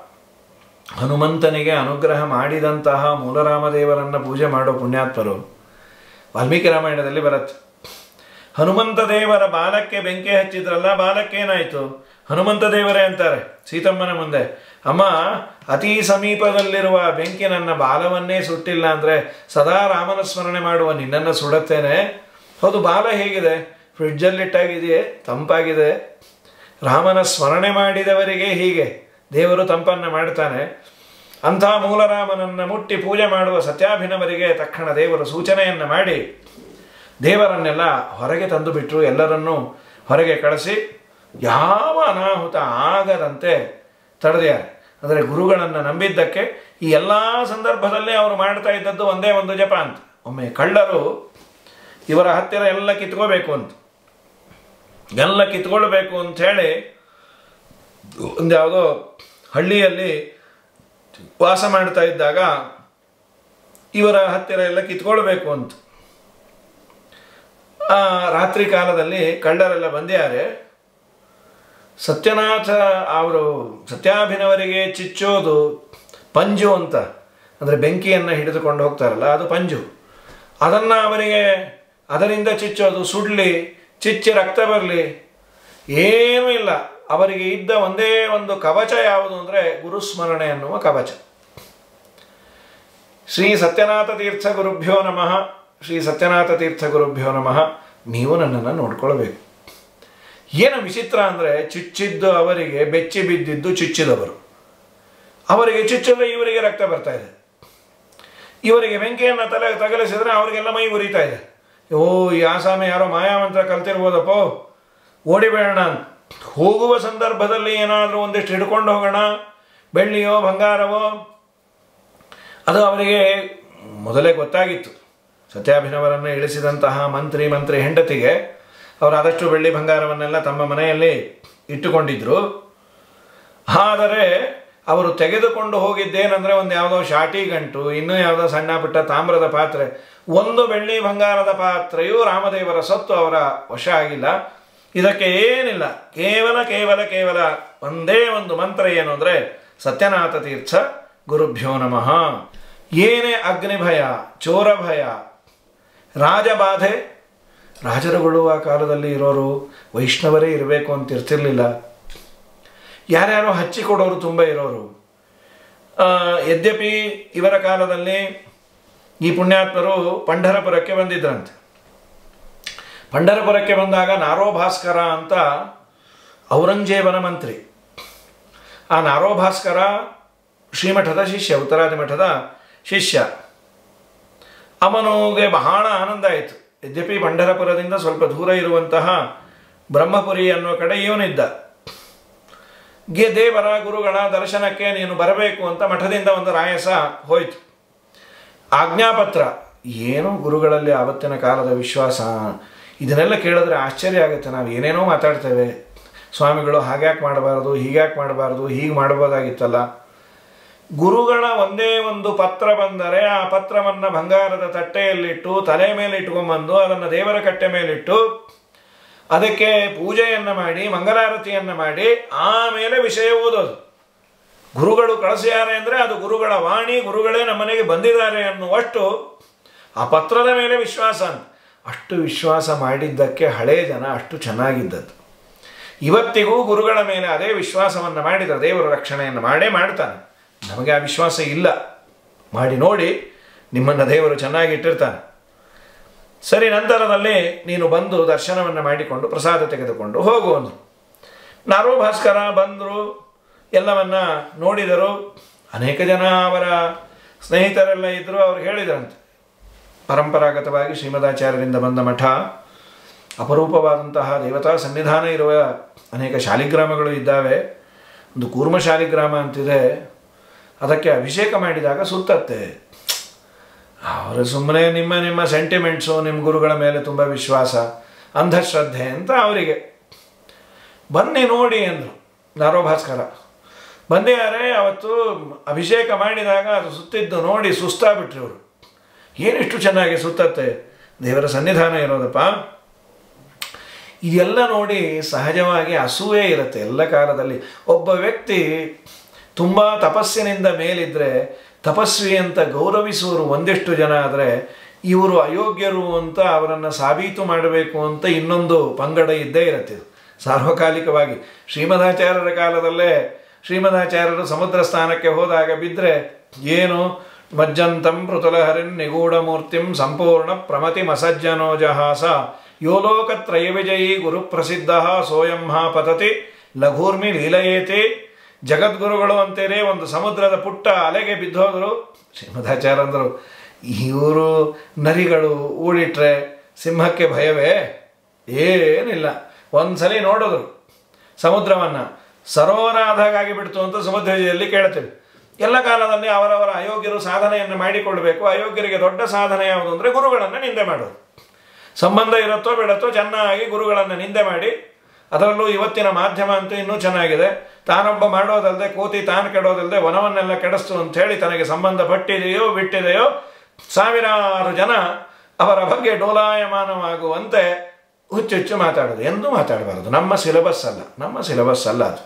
ಹನುಮಂತನಿಗೆ ಅನುಗ್ರಹ ಮಾಡಿದಂತಹ ಮೂಲರಾಮದೇವರನ್ನು ಪೂಜೆ ಮಾಡೋ ಪುಣ್ಯಾತ್ಮರು ವಾಲ್ಮೀಕಿ ರಾಮಾಯಣದಲ್ಲಿ ಬರುತ್ತೆ ಹನುಮಂತ ದೇವರ ಬಾಲಕ್ಕೆ ಬೆಂಕಿ ಹಚ್ಚಿದ್ರಲ್ಲ ಬಾಲಕ್ಕೆ ಏನಾಯಿತು ಹನುಮಂತ ದೇವರೇ ಅಂತಾರೆ ಸೀತಮ್ಮನ ಮುಂದೆ ಅಮ್ಮ ಅತಿ ಸಮೀಪದಲ್ಲಿರುವ ಬೆಂಕಿ ನನ್ನ ಬಾಲವನ್ನೇ ಸುಟ್ಟಿಲ್ಲ ಅಂದರೆ ಸದಾ ರಾಮನ ಸ್ಮರಣೆ ಮಾಡುವ ನಿನ್ನನ್ನು ಸುಡುತ್ತೇನೆ ಹೌದು ಬಾಲ ಹೇಗಿದೆ ಫ್ರಿಡ್ಜಲ್ಲಿಟ್ಟಾಗಿದೆಯೇ ತಂಪಾಗಿದೆ ರಾಮನ ಸ್ಮರಣೆ ಮಾಡಿದವರಿಗೆ ಹೀಗೆ ದೇವರು ತಂಪನ್ನು ಮಾಡ್ತಾನೆ ಅಂಥ ಮೂಲರಾಮನನ್ನು ಮುಟ್ಟಿ ಪೂಜೆ ಮಾಡುವ ಸತ್ಯಾಭಿನವರಿಗೆ ತಕ್ಷಣ ದೇವರು ಸೂಚನೆಯನ್ನು ಮಾಡಿ ದೇವರನ್ನೆಲ್ಲ ಹೊರಗೆ ತಂದು ಬಿಟ್ಟರು ಎಲ್ಲರನ್ನೂ ಹೊರಗೆ ಕಳಿಸಿ ಯಾವ ಅನಾಹುತ ಆಗದಂತೆ ತಡೆದಿದ್ದಾರೆ ಅಂದರೆ ಗುರುಗಳನ್ನು ನಂಬಿದ್ದಕ್ಕೆ ಈ ಎಲ್ಲ ಸಂದರ್ಭದಲ್ಲಿ ಅವರು ಮಾಡ್ತಾ ಇದ್ದದ್ದು ಒಂದೇ ಒಂದು ಜಪ ಅಂತ ಒಮ್ಮೆ ಕಳ್ಳರು ಇವರ ಹತ್ತಿರ ಎಲ್ಲ ಕಿತ್ಕೋಬೇಕು ಅಂತ ಎಲ್ಲ ಕಿತ್ಕೊಳ್ಬೇಕು ಅಂತ ಹೇಳಿ ಒಂದು ಯಾವುದೋ ಹಳ್ಳಿಯಲ್ಲಿ ವಾಸ ಮಾಡ್ತಾ ಇದ್ದಾಗ ಇವರ ಹತ್ತಿರ ಎಲ್ಲ ಕಿತ್ಕೊಳ್ಬೇಕು ಅಂತ ಆ ರಾತ್ರಿ ಕಾಲದಲ್ಲಿ ಕಳ್ಳರೆಲ್ಲ ಬಂದಿದ್ದಾರೆ ಸತ್ಯನಾಥ ಅವರು ಸತ್ಯಾಭಿನವರಿಗೆ ಚಿಚ್ಚೋದು ಪಂಜು ಅಂತ ಅಂದರೆ ಬೆಂಕಿಯನ್ನು ಹಿಡಿದುಕೊಂಡು ಹೋಗ್ತಾರಲ್ಲ ಅದು ಪಂಜು ಅದನ್ನು ಅವರಿಗೆ ಅದರಿಂದ ಚಿಚ್ಚೋದು ಸುಡ್ಲಿ ಚಿಚ್ಚಿ ರಕ್ತ ಬರಲಿ ಏನೂ ಇಲ್ಲ ಅವರಿಗೆ ಇದ್ದ ಒಂದೇ ಒಂದು ಕವಚ ಯಾವುದು ಅಂದರೆ ಗುರುಸ್ಮರಣೆ ಅನ್ನುವ ಕವಚ ಶ್ರೀ ಸತ್ಯನಾಥ ತೀರ್ಥ ಗುರುಭ್ಯೋ ನಮಃ ಶ್ರೀ ಸತ್ಯನಾಥ ತೀರ್ಥ ಗುರುಭ್ಯೋ ನಮಃ ನೀವು ನನ್ನನ್ನು ನೋಡ್ಕೊಳ್ಬೇಕು ಏನು ವಿಚಿತ್ರ ಅಂದರೆ ಚುಚ್ಚಿದ್ದು ಅವರಿಗೆ ಬೆಚ್ಚಿ ಬಿದ್ದಿದ್ದು ಚುಚ್ಚಿದವರು ಅವರಿಗೆ ಚುಚ್ಚಿದ್ರೆ ಇವರಿಗೆ ರಕ್ತ ಬರ್ತಾ ಇದೆ ಇವರಿಗೆ ಬೆಂಕಿಯನ್ನು ತಲೆ ತಗಲಿಸಿದ್ರೆ ಅವರಿಗೆಲ್ಲ ಮೈ ಉರಿತಾ ಇದೆ ಓ ಈ ಆಸಾಮಿ ಯಾರೋ ಮಾಯಾವಂತ ಕಲ್ತಿರ್ಬೋದಪ್ಪ ಓಡಿಬೇಡೋಣ ಅಂತ ಹೋಗುವ ಸಂದರ್ಭದಲ್ಲಿ ಏನಾದರೂ ಒಂದಿಷ್ಟು ಹಿಡ್ಕೊಂಡು ಹೋಗೋಣ ಬೆಳ್ಳಿಯೋ ಬಂಗಾರವೋ ಅದು ಅವರಿಗೆ ಮೊದಲೇ ಗೊತ್ತಾಗಿತ್ತು ಸತ್ಯಾಭಿನವರನ್ನು ಇಳಿಸಿದಂತಹ ಮಂತ್ರಿ ಮಂತ್ರಿ ಹೆಂಡತಿಗೆ ಅವರು ಆದಷ್ಟು ಬೆಳ್ಳಿ ಬಂಗಾರವನ್ನೆಲ್ಲ ತಮ್ಮ ಮನೆಯಲ್ಲಿ ಇಟ್ಟುಕೊಂಡಿದ್ರು ಆದರೆ ಅವರು ತೆಗೆದುಕೊಂಡು ಹೋಗಿದ್ದೇನೆಂದರೆ ಒಂದು ಯಾವುದೋ ಶಾಟಿ ಗಂಟು ಇನ್ನೂ ಯಾವುದೋ ಸಣ್ಣ ಪುಟ್ಟ ತಾಮ್ರದ ಪಾತ್ರೆ ಒಂದು ಬೆಳ್ಳಿ ಬಂಗಾರದ ಪಾತ್ರೆಯು ರಾಮದೇವರ ಸೊತ್ತು ಅವರ ವಶ ಆಗಿಲ್ಲ ಇದಕ್ಕೆ ಏನಿಲ್ಲ ಕೇವಲ ಕೇವಲ ಕೇವಲ ಒಂದೇ ಒಂದು ಮಂತ್ರ ಏನು ಅಂದರೆ ಸತ್ಯನಾಥ ತೀರ್ಥ ಗುರುಭ್ಯೋ ನಮಃ ಏನೇ ಅಗ್ನಿಭಯ ಚೋರ ಭಯ ರಾಜಬಾಧೆ ರಾಜರುಗಳು ಆ ಕಾಲದಲ್ಲಿ ಇರೋರು ವೈಷ್ಣವರೇ ಇರಬೇಕು ಅಂತ ಇರ್ತಿರ್ಲಿಲ್ಲ ಯಾರ್ಯಾರೋ ಹಚ್ಚಿಕೊಡೋರು ತುಂಬ ಇರೋರು ಆ, ಯದ್ಯಪಿ ಇವರ ಕಾಲದಲ್ಲಿ ಈ ಪುಣ್ಯಾತ್ಮರು ಪಂಢರಪುರಕ್ಕೆ ಬಂದಿದ್ರಂತೆ ಪಂಢರಪುರಕ್ಕೆ ಬಂದಾಗ ನಾರೋಭಾಸ್ಕರ ಅಂತ ಔರಂಗಜೇಬನ ಮಂತ್ರಿ ಆ ನಾರೋಭಾಸ್ಕರ ಶ್ರೀಮಠದ ಶಿಷ್ಯ ಉತ್ತರಾದಿ ಮಠದ ಶಿಷ್ಯ ಅವನಿಗೆ ಬಹಳ ಆನಂದ ಆಯಿತು ಯದ್ಯಪಿ ಪಂಢರಪುರದಿಂದ ಸ್ವಲ್ಪ ದೂರ ಇರುವಂತಹ ಬ್ರಹ್ಮಪುರಿ ಅನ್ನೋ ಕಡೆ ಇವನಿದ್ದ ಗೆ ದೇವರ ಗುರುಗಳ ದರ್ಶನಕ್ಕೆ ನೀನು ಬರಬೇಕು ಅಂತ ಮಠದಿಂದ ಒಂದು ರಾಯಸ ಹೋಯಿತು ಆಜ್ಞಾಪತ್ರ ಏನು ಗುರುಗಳಲ್ಲಿ ಆವತ್ತಿನ ಕಾಲದ ವಿಶ್ವಾಸ ಇದನ್ನೆಲ್ಲ ಕೇಳಿದ್ರೆ ಆಶ್ಚರ್ಯ ಆಗುತ್ತೆ ನಾವು ಏನೇನೋ ಮಾತಾಡ್ತೇವೆ ಸ್ವಾಮಿಗಳು ಹಾಗ್ಯಾಕೆ ಮಾಡಬಾರ್ದು ಹೀಗ್ಯಾಕೆ ಮಾಡಬಾರ್ದು ಹೀಗೆ ಮಾಡ್ಬೋದಾಗಿತ್ತಲ್ಲ ಗುರುಗಳ ಒಂದೇ ಒಂದು ಪತ್ರ ಬಂದರೆ ಆ ಪತ್ರವನ್ನು ಬಂಗಾರದ ತಟ್ಟೆಯಲ್ಲಿಟ್ಟು ತಲೆ ಮೇಲೆ ಇಟ್ಕೊಂಬಂದು ಅದನ್ನು ದೇವರ ಕಟ್ಟೆ ಮೇಲಿಟ್ಟು ಅದಕ್ಕೆ ಪೂಜೆಯನ್ನು ಮಾಡಿ ಮಂಗಲಾರತಿಯನ್ನು ಮಾಡಿ ಆಮೇಲೆ ವಿಷಯ ಓದೋದು ಗುರುಗಳು ಕಳಿಸ್ಯಾರೆ ಅಂದರೆ ಅದು ಗುರುಗಳ ವಾಣಿ ಗುರುಗಳೇ ನಮ್ಮನೆಗೆ ಬಂದಿದ್ದಾರೆ ಅನ್ನುವಷ್ಟು ಆ ಪತ್ರದ ಮೇಲೆ ವಿಶ್ವಾಸ ಅಂತ ಅಷ್ಟು ವಿಶ್ವಾಸ ಮಾಡಿದ್ದಕ್ಕೆ ಹಳೇ ಜನ ಅಷ್ಟು ಚೆನ್ನಾಗಿದ್ದದ್ದು ಇವತ್ತಿಗೂ ಗುರುಗಳ ಮೇಲೆ ಅದೇ ವಿಶ್ವಾಸವನ್ನು ಮಾಡಿದರೆ ದೇವರು ರಕ್ಷಣೆಯನ್ನು ಮಾಡೇ ಮಾಡ್ತಾನೆ ನಮಗೆ ಆ ವಿಶ್ವಾಸ ಇಲ್ಲ ಮಾಡಿ ನೋಡಿ ನಿಮ್ಮನ್ನು ದೇವರು ಚೆನ್ನಾಗಿ ಇಟ್ಟಿರ್ತಾನೆ ಸರಿ ನಂತರದಲ್ಲಿ ನೀನು ಬಂದು ದರ್ಶನವನ್ನು ಮಾಡಿಕೊಂಡು ಪ್ರಸಾದ ತೆಗೆದುಕೊಂಡು ಹೋಗು ಅಂದರು ನಾರೋ ಭಾಸ್ಕರ ಬಂದರು ಎಲ್ಲವನ್ನ ನೋಡಿದರು ಅನೇಕ ಜನ ಅವರ ಸ್ನೇಹಿತರೆಲ್ಲ ಇದ್ದರು ಅವ್ರು ಹೇಳಿದ್ರಂತೆ ಪರಂಪರಾಗತವಾಗಿ ಶ್ರೀಮದಾಚಾರ್ಯರಿಂದ ಬಂದ ಮಠ ಅಪರೂಪವಾದಂತಹ ದೇವತಾ ಸನ್ನಿಧಾನ ಇರುವ ಅನೇಕ ಶಾಲಿಗ್ರಾಮಗಳು ಇದ್ದಾವೆ ಒಂದು ಕೂರ್ಮ ಶಾಲಿಗ್ರಾಮ ಅಂತಿದೆ ಅದಕ್ಕೆ ಅಭಿಷೇಕ ಮಾಡಿದಾಗ ಸುತ್ತತ್ತೆ ಅವರು ಸುಮ್ಮನೆ ನಿಮ್ಮ ನಿಮ್ಮ ಸೆಂಟಿಮೆಂಟ್ಸು ನಿಮ್ಮ ಗುರುಗಳ ಮೇಲೆ ತುಂಬ ವಿಶ್ವಾಸ ಅಂಧಶ್ರದ್ಧೆ ಅಂತ ಅವರಿಗೆ ಬನ್ನಿ ನೋಡಿ ಅಂದರು ನಾರೋ ಭಾಸ್ಕರ ಬಂದಿದ್ದಾರೆ ಅವತ್ತು ಅಭಿಷೇಕ ಮಾಡಿದಾಗ ಅದು ಸುತ್ತಿದ್ದು ನೋಡಿ ಸುಸ್ತಾಗ್ಬಿಟ್ರು ಅವರು ಏನಿಷ್ಟು ಚೆನ್ನಾಗಿ ಸುತ್ತತ್ತೆ ದೇವರ ಸನ್ನಿಧಾನ ಇರೋದಪ್ಪ ಇದೆಲ್ಲ ನೋಡಿ ಸಹಜವಾಗಿ ಅಸೂಯೆ ಇರುತ್ತೆ ಎಲ್ಲ ಕಾಲದಲ್ಲಿ ಒಬ್ಬ ವ್ಯಕ್ತಿ ತುಂಬ ತಪಸ್ಸಿನಿಂದ ಮೇಲಿದ್ದರೆ ತಪಸ್ವಿ ಅಂತ ಗೌರವಿಸುವರು ಒಂದಿಷ್ಟು ಜನ ಆದರೆ ಇವರು ಅಯೋಗ್ಯರು ಅಂತ ಅವರನ್ನು ಸಾಬೀತು ಮಾಡಬೇಕು ಅಂತ ಇನ್ನೊಂದು ಪಂಗಡ ಇದ್ದೇ ಇರುತ್ತೆ ಇದು ಸಾರ್ವಕಾಲಿಕವಾಗಿ ಶ್ರೀಮದಾಚಾರ್ಯರ ಕಾಲದಲ್ಲೇ ಶ್ರೀಮದಾಚಾರ್ಯರು ಸಮುದ್ರ ಸ್ಥಾನಕ್ಕೆ ಹೋದಾಗ ಬಿದ್ದರೆ ಏನು ಮಜ್ಜಂತಂ ಮೃತುಲಹರಿನ್ ನಿಗೂಢ ಮೂರ್ತಿಂ ಸಂಪೂರ್ಣ ಪ್ರಮತಿ ಮಸಜ್ಜನೋ ಜಹಾಸ ಯೋಲೋಕತ್ರಯ ವಿಜಯೀ ಗುರುಪ್ರಸಿದ್ಧ ಸೋಯಂ ಪತತಿ ಲಘೂರ್ಮಿ ಲೀಲಯೇತಿ ಜಗದ್ಗುರುಗಳು ಅಂತೇಳಿ ಒಂದು ಸಮುದ್ರದ ಪುಟ್ಟ ಅಲೆಗೆ ಬಿದ್ದೋದ್ರು ಶ್ರೀಮದಾಚಾರ್ಯ ಅಂದರು ಇವರು ನರಿಗಳು ಊಳಿಟ್ರೆ ಸಿಂಹಕ್ಕೆ ಭಯವೇ ಏನಿಲ್ಲ ಒಂದ್ಸಲಿ ನೋಡಿದ್ರು ಸಮುದ್ರವನ್ನು ಸರೋವರ ಆದಾಗಾಗಿ ಬಿಡ್ತು ಅಂತ ಸಮುದ್ರದಲ್ಲಿ ಕೇಳ್ತೇವೆ ಎಲ್ಲ ಕಾಲದಲ್ಲಿ ಅವರವರ ಅಯೋಗ್ಯರು ಸಾಧನೆಯನ್ನು ಮಾಡಿಕೊಳ್ಬೇಕು ಅಯೋಗ್ಯರಿಗೆ ದೊಡ್ಡ ಸಾಧನೆ ಯಾವುದು ಅಂದರೆ ಗುರುಗಳನ್ನು ನಿಂದೆ ಮಾಡೋದು ಸಂಬಂಧ ಇರುತ್ತೋ ಬಿಡುತ್ತೋ ಚೆನ್ನಾಗಿ ಗುರುಗಳನ್ನು ನಿಂದೆ ಮಾಡಿ ಅದರಲ್ಲೂ ಇವತ್ತಿನ ಮಾಧ್ಯಮ ಅಂತೂ ಇನ್ನೂ ಚೆನ್ನಾಗಿದೆ ತಾನೊಬ್ಬ ಮಾಡೋದಲ್ಲದೆ ಕೋತಿ ತಾನು ಕೆಡೋದಲ್ಲದೆ ವನವನ್ನೆಲ್ಲ ಕೆಡಿಸ್ತು ಅಂಥೇಳಿ ತನಗೆ ಸಂಬಂಧ ಪಟ್ಟಿದೆಯೋ ಬಿಟ್ಟಿದೆಯೋ ಸಾವಿರಾರು ಜನ ಅವರ ಬಗ್ಗೆ ಡೋಲಾಯಮಾನವಾಗುವಂತೆ ಹುಚ್ಚುಚ್ಚು ಮಾತಾಡೋದು ಎಂದೂ ಮಾತಾಡಬಾರದು ನಮ್ಮ ಸಿಲೆಬಸ್ ಅಲ್ಲ ನಮ್ಮ ಸಿಲೆಬಸ್ ಅಲ್ಲ ಅದು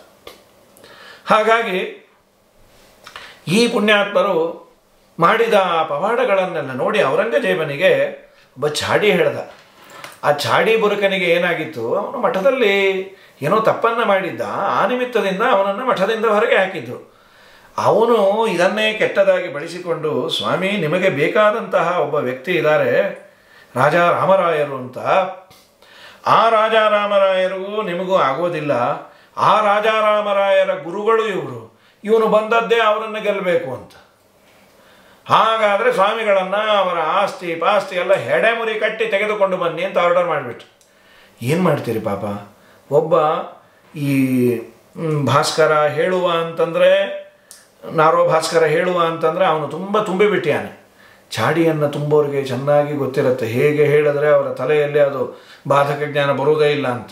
ಹಾಗಾಗಿ ಈ ಪುಣ್ಯಾತ್ಮರು ಮಾಡಿದ ಪವಾಡಗಳನ್ನೆಲ್ಲ ನೋಡಿ ಔರಂಗಜೇಬನಿಗೆ ಒಬ್ಬ ಚಾಡಿ ಹೇಳ್ದ ಆ ಚಾಡಿ ಬುರುಕನಿಗೆ ಏನಾಗಿತ್ತು ಅವನು ಮಠದಲ್ಲಿ ಏನೋ ತಪ್ಪನ್ನು ಮಾಡಿದ್ದ ಆ ನಿಮಿತ್ತದಿಂದ ಅವನನ್ನು ಮಠದಿಂದ ಹೊರಗೆ ಹಾಕಿದ್ರು ಅವನು ಇದನ್ನೇ ಕೆಟ್ಟದಾಗಿ ಬಳಸಿಕೊಂಡು ಸ್ವಾಮಿ ನಿಮಗೆ ಬೇಕಾದಂತಹ ಒಬ್ಬ ವ್ಯಕ್ತಿ ಇದ್ದಾರೆ ರಾಜ ರಾಮರಾಯರು ಅಂತ ಆ ರಾಜ ರಾಮರಾಯರಿಗೂ ನಿಮಗೂ ಆಗೋದಿಲ್ಲ ಆ ರಾಜ ರಾಮರಾಯರ ಗುರುಗಳು ಇವರು ಇವನು ಬಂದದ್ದೇ ಅವರನ್ನು ಗೆಲ್ಲಬೇಕು ಅಂತ ಹಾಗಾದರೆ ಸ್ವಾಮಿಗಳನ್ನು ಅವರ ಆಸ್ತಿ ಪಾಸ್ತಿ ಎಲ್ಲ ಹೆಡೆಮುರಿ ಕಟ್ಟಿ ತೆಗೆದುಕೊಂಡು ಬನ್ನಿ ಅಂತ ಆರ್ಡರ್ ಮಾಡಿಬಿಟ್ರು ಏನು ಮಾಡ್ತೀರಿ ಪಾಪ ಒಬ್ಬ ಈ ಮ್, ಭಾಸ್ಕರ ಹೇಳುವ ಅಂತಂದರೆ ನಾರೋ ಭಾಸ್ಕರ ಹೇಳುವ ಅಂತಂದರೆ ಅವನು ತುಂಬ ತುಂಬಿಬಿಟ್ಟಿಯಾನೆ ಚಾಡಿಯನ್ನು ತುಂಬೋರಿಗೆ ಚೆನ್ನಾಗಿ ಗೊತ್ತಿರುತ್ತೆ ಹೇಗೆ ಹೇಳಿದ್ರೆ ಅವರ ತಲೆಯಲ್ಲಿ ಅದು ಬಾಧಕ ಜ್ಞಾನ ಬರುವುದೇ ಇಲ್ಲ ಅಂತ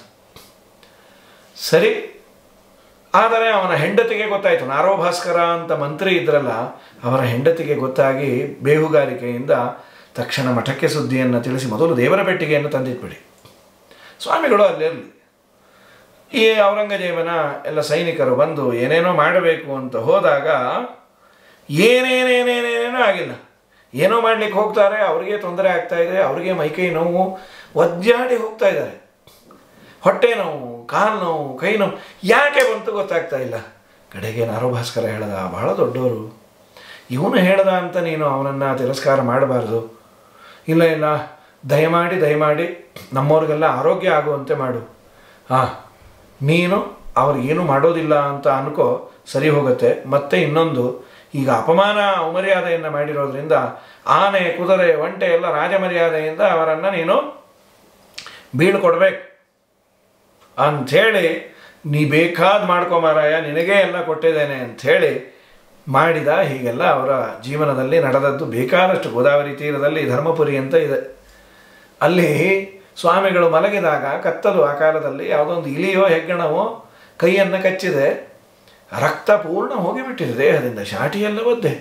ಸರಿ ಆದರೆ ಅವನ ಹೆಂಡತಿಗೆ ಗೊತ್ತಾಯಿತು ನಾರೋ ಭಾಸ್ಕರ ಅಂತ ಮಂತ್ರಿ ಇದ್ರಲ್ಲ ಅವರ ಹೆಂಡತಿಗೆ ಗೊತ್ತಾಗಿ ಬೇಹುಗಾರಿಕೆಯಿಂದ ತಕ್ಷಣ ಮಠಕ್ಕೆ ಸುದ್ದಿಯನ್ನು ತಿಳಿಸಿ ಮೊದಲು ದೇವರ ಪೆಟ್ಟಿಗೆಯನ್ನು ತಂದಿಟ್ಬಿಡಿ ಸ್ವಾಮಿಗಳು ಅಲ್ಲಿರಲಿ ಈ ಔರಂಗಜೇಬನ ಎಲ್ಲ ಸೈನಿಕರು ಬಂದು ಏನೇನೋ ಮಾಡಬೇಕು ಅಂತ ಹೋದಾಗ ಏನೇನೇನೇನೇನೇನೋ ಆಗಿಲ್ಲ ಏನೋ ಮಾಡ್ಲಿಕ್ಕೆ ಹೋಗ್ತಾರೆ ಅವರಿಗೆ ತೊಂದರೆ ಆಗ್ತಾ ಇದೆ ಅವರಿಗೆ ಮೈಕೈ ನೋವು ಒದ್ದಾಡಿ ಹೋಗ್ತಾ ಇದ್ದಾರೆ ಹೊಟ್ಟೆ ನೋವು ಕಾಲು ನೋವು ಕೈ ನೋವು ಯಾಕೆ ಬಂತು ಗೊತ್ತಾಗ್ತಾ ಇಲ್ಲ ಕಡೆಗೆ ನಾರೋ ಭಾಸ್ಕರ ಹೇಳ್ದ ಬಹಳ ದೊಡ್ಡವರು ಇವನು ಹೇಳ್ದ ಅಂತ ನೀನು ಅವನನ್ನು ತಿರಸ್ಕಾರ ಮಾಡಬಾರ್ದು ಇಲ್ಲ ಇಲ್ಲ ದಯಮಾಡಿ ದಯಮಾಡಿ ನಮ್ಮವ್ರಿಗೆಲ್ಲ ಆರೋಗ್ಯ ಆಗುವಂತೆ ಮಾಡು ಹಾಂ ನೀನು ಅವ್ರಿಗೇನು ಮಾಡೋದಿಲ್ಲ ಅಂತ ಅನ್ಕೋ ಸರಿ ಹೋಗುತ್ತೆ ಮತ್ತೆ ಇನ್ನೊಂದು ಈಗ ಅಪಮಾನ ಅವಮರ್ಯಾದೆಯನ್ನು ಮಾಡಿರೋದ್ರಿಂದ ಆನೆ ಕುದುರೆ ಒಂಟೆ ಎಲ್ಲ ರಾಜಮರ್ಯಾದೆಯಿಂದ ಅವರನ್ನು ನೀನು ಬೀಳ್ಕೊಡ್ಬೇಕು ಅಂಥೇಳಿ ನೀ ಬೇಕಾದ ಮಾಡ್ಕೊ ಮಾರಾಯ ನಿನಗೇ ಎಲ್ಲ ಕೊಟ್ಟಿದ್ದೇನೆ ಅಂಥೇಳಿ ಮಾಡಿದ ಹೀಗೆಲ್ಲ ಅವರ ಜೀವನದಲ್ಲಿ ನಡೆದದ್ದು ಬೇಕಾದಷ್ಟು ಗೋದಾವರಿ ತೀರದಲ್ಲಿ ಧರ್ಮಪುರಿ ಅಂತ ಇದೆ ಅಲ್ಲಿ ಸ್ವಾಮಿಗಳು ಮಲಗಿದಾಗ ಕತ್ತಲು ಆ ಕಾಲದಲ್ಲಿ ಯಾವುದೋ ಒಂದು ಇಲಿಯೋ ಹೆಗ್ಗಣವೋ ಕೈಯನ್ನು ಕಚ್ಚಿದೆ ರಕ್ತ ಪೂರ್ಣ ಹೋಗಿಬಿಟ್ಟಿದೆ ದೇಹದಿಂದ ಶಾಟಿಯೆಲ್ಲ ಒದ್ದೆ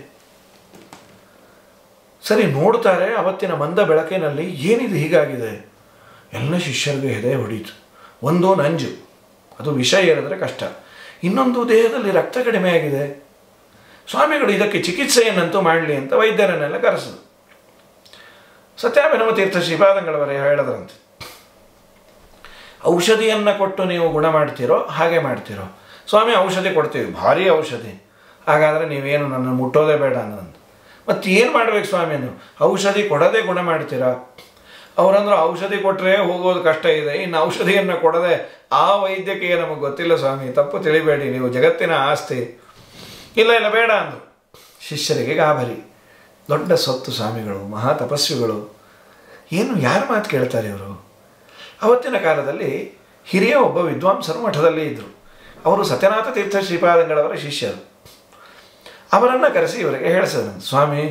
ಸರಿ ನೋಡ್ತಾರೆ ಅವತ್ತಿನ ಮಂದ ಬೆಳಕಿನಲ್ಲಿ ಏನಿದು ಹೀಗಾಗಿದೆ ಎಲ್ಲ ಶಿಷ್ಯರಿಗೆ ಹೆದೆ ಹೊಡೀತು ಒಂದು ನಂಜು ಅದು ವಿಷ ಏರಿದ್ರೆ ಕಷ್ಟ ಇನ್ನೊಂದು ದೇಹದಲ್ಲಿ ರಕ್ತ ಕಡಿಮೆ ಆಗಿದೆ ಸ್ವಾಮಿಗಳು ಇದಕ್ಕೆ ಚಿಕಿತ್ಸೆಯನ್ನಂತೂ ಮಾಡಲಿ ಅಂತ ವೈದ್ಯರನ್ನೆಲ್ಲ ಕರೆಸಿದ್ರು ಸತ್ಯಾಭಿನವ ತೀರ್ಥ ಶ್ರೀಪಾದಂಗಳವರೇ ಹೇಳಿದ್ರಂತೆ ಔಷಧಿಯನ್ನು ಕೊಟ್ಟು ನೀವು ಗುಣ ಮಾಡ್ತೀರೋ ಹಾಗೆ ಮಾಡ್ತೀರೋ ಸ್ವಾಮಿ ಔಷಧಿ ಕೊಡ್ತೀವಿ ಭಾರಿ ಔಷಧಿ ಹಾಗಾದರೆ ನೀವೇನು ನನ್ನ ಮುಟ್ಟೋದೇ ಬೇಡ ಅನ್ನೋದು ಮತ್ತು ಏನು ಮಾಡ್ಬೇಕು ಸ್ವಾಮಿ ನೀವು ಔಷಧಿ ಕೊಡದೆ ಗುಣ ಮಾಡ್ತೀರಾ ಅವರಂದ್ರು ಔಷಧಿ ಕೊಟ್ಟರೆ ಹೋಗೋದು ಕಷ್ಟ ಇದೆ ಇನ್ನು ಔಷಧಿಯನ್ನು ಕೊಡದೆ ಆ ವೈದ್ಯಕೀಯ ನಮಗೆ ಗೊತ್ತಿಲ್ಲ ಸ್ವಾಮಿ ತಪ್ಪು ತಿಳಿಬೇಡಿ ನೀವು ಜಗತ್ತಿನ ಆಸ್ತಿ ಇಲ್ಲ ಇಲ್ಲ ಬೇಡ ಅಂದರು ಶಿಷ್ಯರಿಗೆ ಗಾಬರಿ ದೊಡ್ಡ ಸೊತ್ತು ಸ್ವಾಮಿಗಳು ಮಹಾ ತಪಸ್ವಿಗಳು ಏನು ಯಾರ ಮಾತು ಕೇಳ್ತಾರೆ ಇವರು ಅವತ್ತಿನ ಕಾಲದಲ್ಲಿ ಹಿರಿಯ ಒಬ್ಬ ವಿದ್ವಾಂಸರು ಮಠದಲ್ಲಿ ಇದ್ದರು ಅವರು ಸತ್ಯನಾಥ ತೀರ್ಥ ಶ್ರೀಪಾದಂಗಳವರ ಶಿಷ್ಯರು ಅವರನ್ನು ಕರೆಸಿ ಇವರಿಗೆ ಹೇಳಿಸಿದ್ರು ಸ್ವಾಮಿ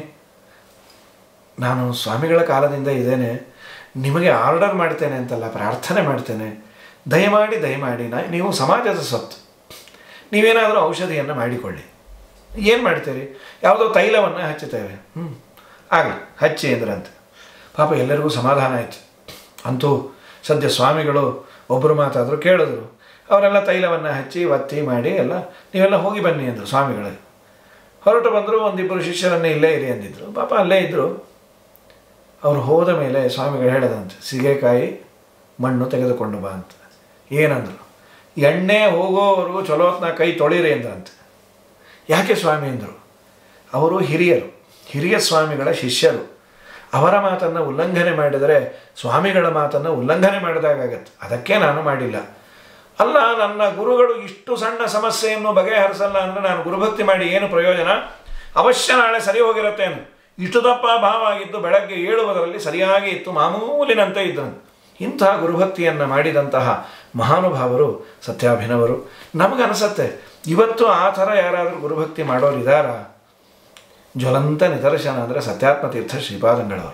ನಾನು ಸ್ವಾಮಿಗಳ ಕಾಲದಿಂದ ಇದ್ದೇನೆ ನಿಮಗೆ ಆರ್ಡರ್ ಮಾಡ್ತೇನೆ ಅಂತಲ್ಲ ಪ್ರಾರ್ಥನೆ ಮಾಡ್ತೇನೆ ದಯಮಾಡಿ ದಯಮಾಡಿ ನಾ ನೀವು ಸಮಾಜದ ಸೊತ್ತು ನೀವೇನಾದರೂ ಔಷಧಿಯನ್ನು ಮಾಡಿಕೊಳ್ಳಿ ಏನು ಮಾಡ್ತೀರಿ ಯಾವುದೋ ತೈಲವನ್ನು ಹಚ್ಚುತ್ತೇವೆ ಹ್ಞೂ ಆಗಲಿ ಹಚ್ಚಿ ಅಂದ್ರಂತೆ ಪಾಪ ಎಲ್ಲರಿಗೂ ಸಮಾಧಾನ ಆಯಿತು ಅಂತೂ ಸದ್ಯ ಸ್ವಾಮಿಗಳು ಒಬ್ಬರು ಮಾತಾದರೂ ಕೇಳಿದ್ರು ಅವರೆಲ್ಲ ತೈಲವನ್ನು ಹಚ್ಚಿ ಒತ್ತಿ ಮಾಡಿ ಎಲ್ಲ ನೀವೆಲ್ಲ ಹೋಗಿ ಬನ್ನಿ ಅಂದರು ಸ್ವಾಮಿಗಳಿಗೆ ಹೊರಟು ಬಂದರು ಒಂದಿಬ್ಬರು ಶಿಷ್ಯರನ್ನೇ ಇಲ್ಲೇ ಇರಿ ಅಂದಿದ್ರು ಪಾಪ ಅಲ್ಲೇ ಇದ್ದರು ಅವರು ಹೋದ ಮೇಲೆ ಸ್ವಾಮಿಗಳು ಹೇಳದಂತೆ ಸೀಗೆಕಾಯಿ ಮಣ್ಣು ತೆಗೆದುಕೊಂಡು ಬಾ ಅಂತ ಏನಂದರು ಎಣ್ಣೆ ಹೋಗೋವರೆಗೂ ಚಲೋ ಹೊತ್ನ ಕೈ ತೊಳಿರಿ ಅಂದ್ರಂತೆ ಯಾಕೆ ಸ್ವಾಮಿ ಅಂದರು ಅವರು ಹಿರಿಯರು ಹಿರಿಯ ಸ್ವಾಮಿಗಳ ಶಿಷ್ಯರು ಅವರ ಮಾತನ್ನು ಉಲ್ಲಂಘನೆ ಮಾಡಿದರೆ ಸ್ವಾಮಿಗಳ ಮಾತನ್ನು ಉಲ್ಲಂಘನೆ ಮಾಡಿದಾಗತ್ತೆ ಅದಕ್ಕೆ ನಾನು ಮಾಡಿಲ್ಲ ಅಲ್ಲ ನನ್ನ ಗುರುಗಳು ಇಷ್ಟು ಸಣ್ಣ ಸಮಸ್ಯೆಯನ್ನು ಬಗೆಹರಿಸಲ್ಲ ಅಂದರೆ ನಾನು ಗುರುಭಕ್ತಿ ಮಾಡಿ ಏನು ಪ್ರಯೋಜನ ಅವಶ್ಯ ನಾಳೆ ಸರಿ ಹೋಗಿರುತ್ತೆ ಅಂತ ಇಷ್ಟು ದಪ್ಪ ಭಾವ ಆಗಿದ್ದು ಬೆಳಗ್ಗೆ ಏಳುವುದರಲ್ಲಿ ಸರಿಯಾಗಿ ಇತ್ತು ಮಾಮೂಲಿನಂತೆ ಇದ್ದನು ಇಂತಹ ಗುರುಭಕ್ತಿಯನ್ನು ಮಾಡಿದಂತಹ ಮಹಾನುಭಾವರು ಸತ್ಯಾಭಿನವರು ನಮಗನಿಸತ್ತೆ ಇವತ್ತು ಆ ಥರ ಯಾರಾದರೂ ಗುರುಭಕ್ತಿ ಮಾಡೋರು ಇದ್ದಾರಾ ಜ್ವಲಂತ ನಿದರ್ಶನ ಅಂದರೆ ಸತ್ಯಾತ್ಮ ತೀರ್ಥ ಶ್ರೀಪಾದಂಗಳವರು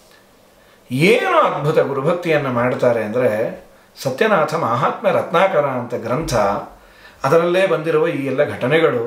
ಏನು ಅದ್ಭುತ ಗುರುಭಕ್ತಿಯನ್ನು ಮಾಡ್ತಾರೆ ಅಂದರೆ ಸತ್ಯನಾಥ ಮಹಾತ್ಮ ರತ್ನಾಕರ ಅಂತ ಗ್ರಂಥ ಅದರಲ್ಲೇ ಬಂದಿರುವ ಈ ಎಲ್ಲ ಘಟನೆಗಳು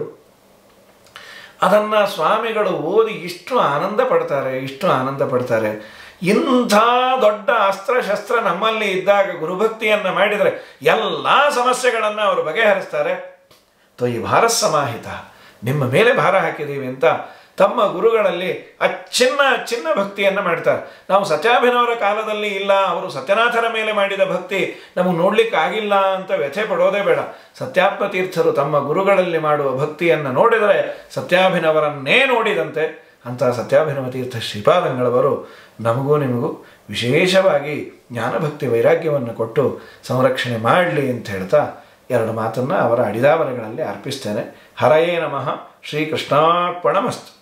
ಅದನ್ನು ಸ್ವಾಮಿಗಳು ಓದಿ ಇಷ್ಟು ಆನಂದ ಪಡ್ತಾರೆ ಇಷ್ಟು ಆನಂದ ಪಡ್ತಾರೆ ಇಂಥ ದೊಡ್ಡ ಅಸ್ತ್ರಶಸ್ತ್ರ ನಮ್ಮಲ್ಲಿ ಇದ್ದಾಗ ಗುರುಭಕ್ತಿಯನ್ನು ಮಾಡಿದರೆ ಎಲ್ಲ ಸಮಸ್ಯೆಗಳನ್ನು ಅವರು ಬಗೆಹರಿಸ್ತಾರೆ ತ್ವಯಿ ಭಾರತ್ ಸಮಾಹಿತ ನಿಮ್ಮ ಮೇಲೆ ಭಾರ ಹಾಕಿದ್ದೀವಿ ಅಂತ ತಮ್ಮ ಗುರುಗಳಲ್ಲಿ ಅಚ್ಚಿನ್ನ ಅಚ್ಚಿನ್ನ ಭಕ್ತಿಯನ್ನು ಮಾಡ್ತಾರೆ ನಾವು ಸತ್ಯಾಭಿನವರ ಕಾಲದಲ್ಲಿ ಇಲ್ಲ ಅವರು ಸತ್ಯನಾಥನ ಮೇಲೆ ಮಾಡಿದ ಭಕ್ತಿ ನಮಗೆ ನೋಡ್ಲಿಕ್ಕೆ ಆಗಿಲ್ಲ ಅಂತ ವ್ಯಥೆ ಪಡೋದೇ ಬೇಡ ಸತ್ಯಾತ್ಮ ತೀರ್ಥರು ತಮ್ಮ ಗುರುಗಳಲ್ಲಿ ಮಾಡುವ ಭಕ್ತಿಯನ್ನು ನೋಡಿದರೆ ಸತ್ಯಾಭಿನವರನ್ನೇ ನೋಡಿದಂತೆ ಅಂತ ಸತ್ಯಾಭಿನವ ತೀರ್ಥ ಶ್ರೀಪಾದಂಗಳವರು ನಮಗೂ ನಿಮಗೂ ವಿಶೇಷವಾಗಿ ಜ್ಞಾನಭಕ್ತಿ ವೈರಾಗ್ಯವನ್ನು ಕೊಟ್ಟು ಸಂರಕ್ಷಣೆ ಮಾಡಲಿ ಅಂತ ಹೇಳ್ತಾ ಎರಡು ಮಾತನ್ನು ಅವರ ಅಡಿದಾವರೆಗಳಲ್ಲಿ ಅರ್ಪಿಸ್ತೇನೆ ಹರಯೇ ನಮಃ ಶ್ರೀಕೃಷ್ಣಾರ್ಪಣಮಸ್ತು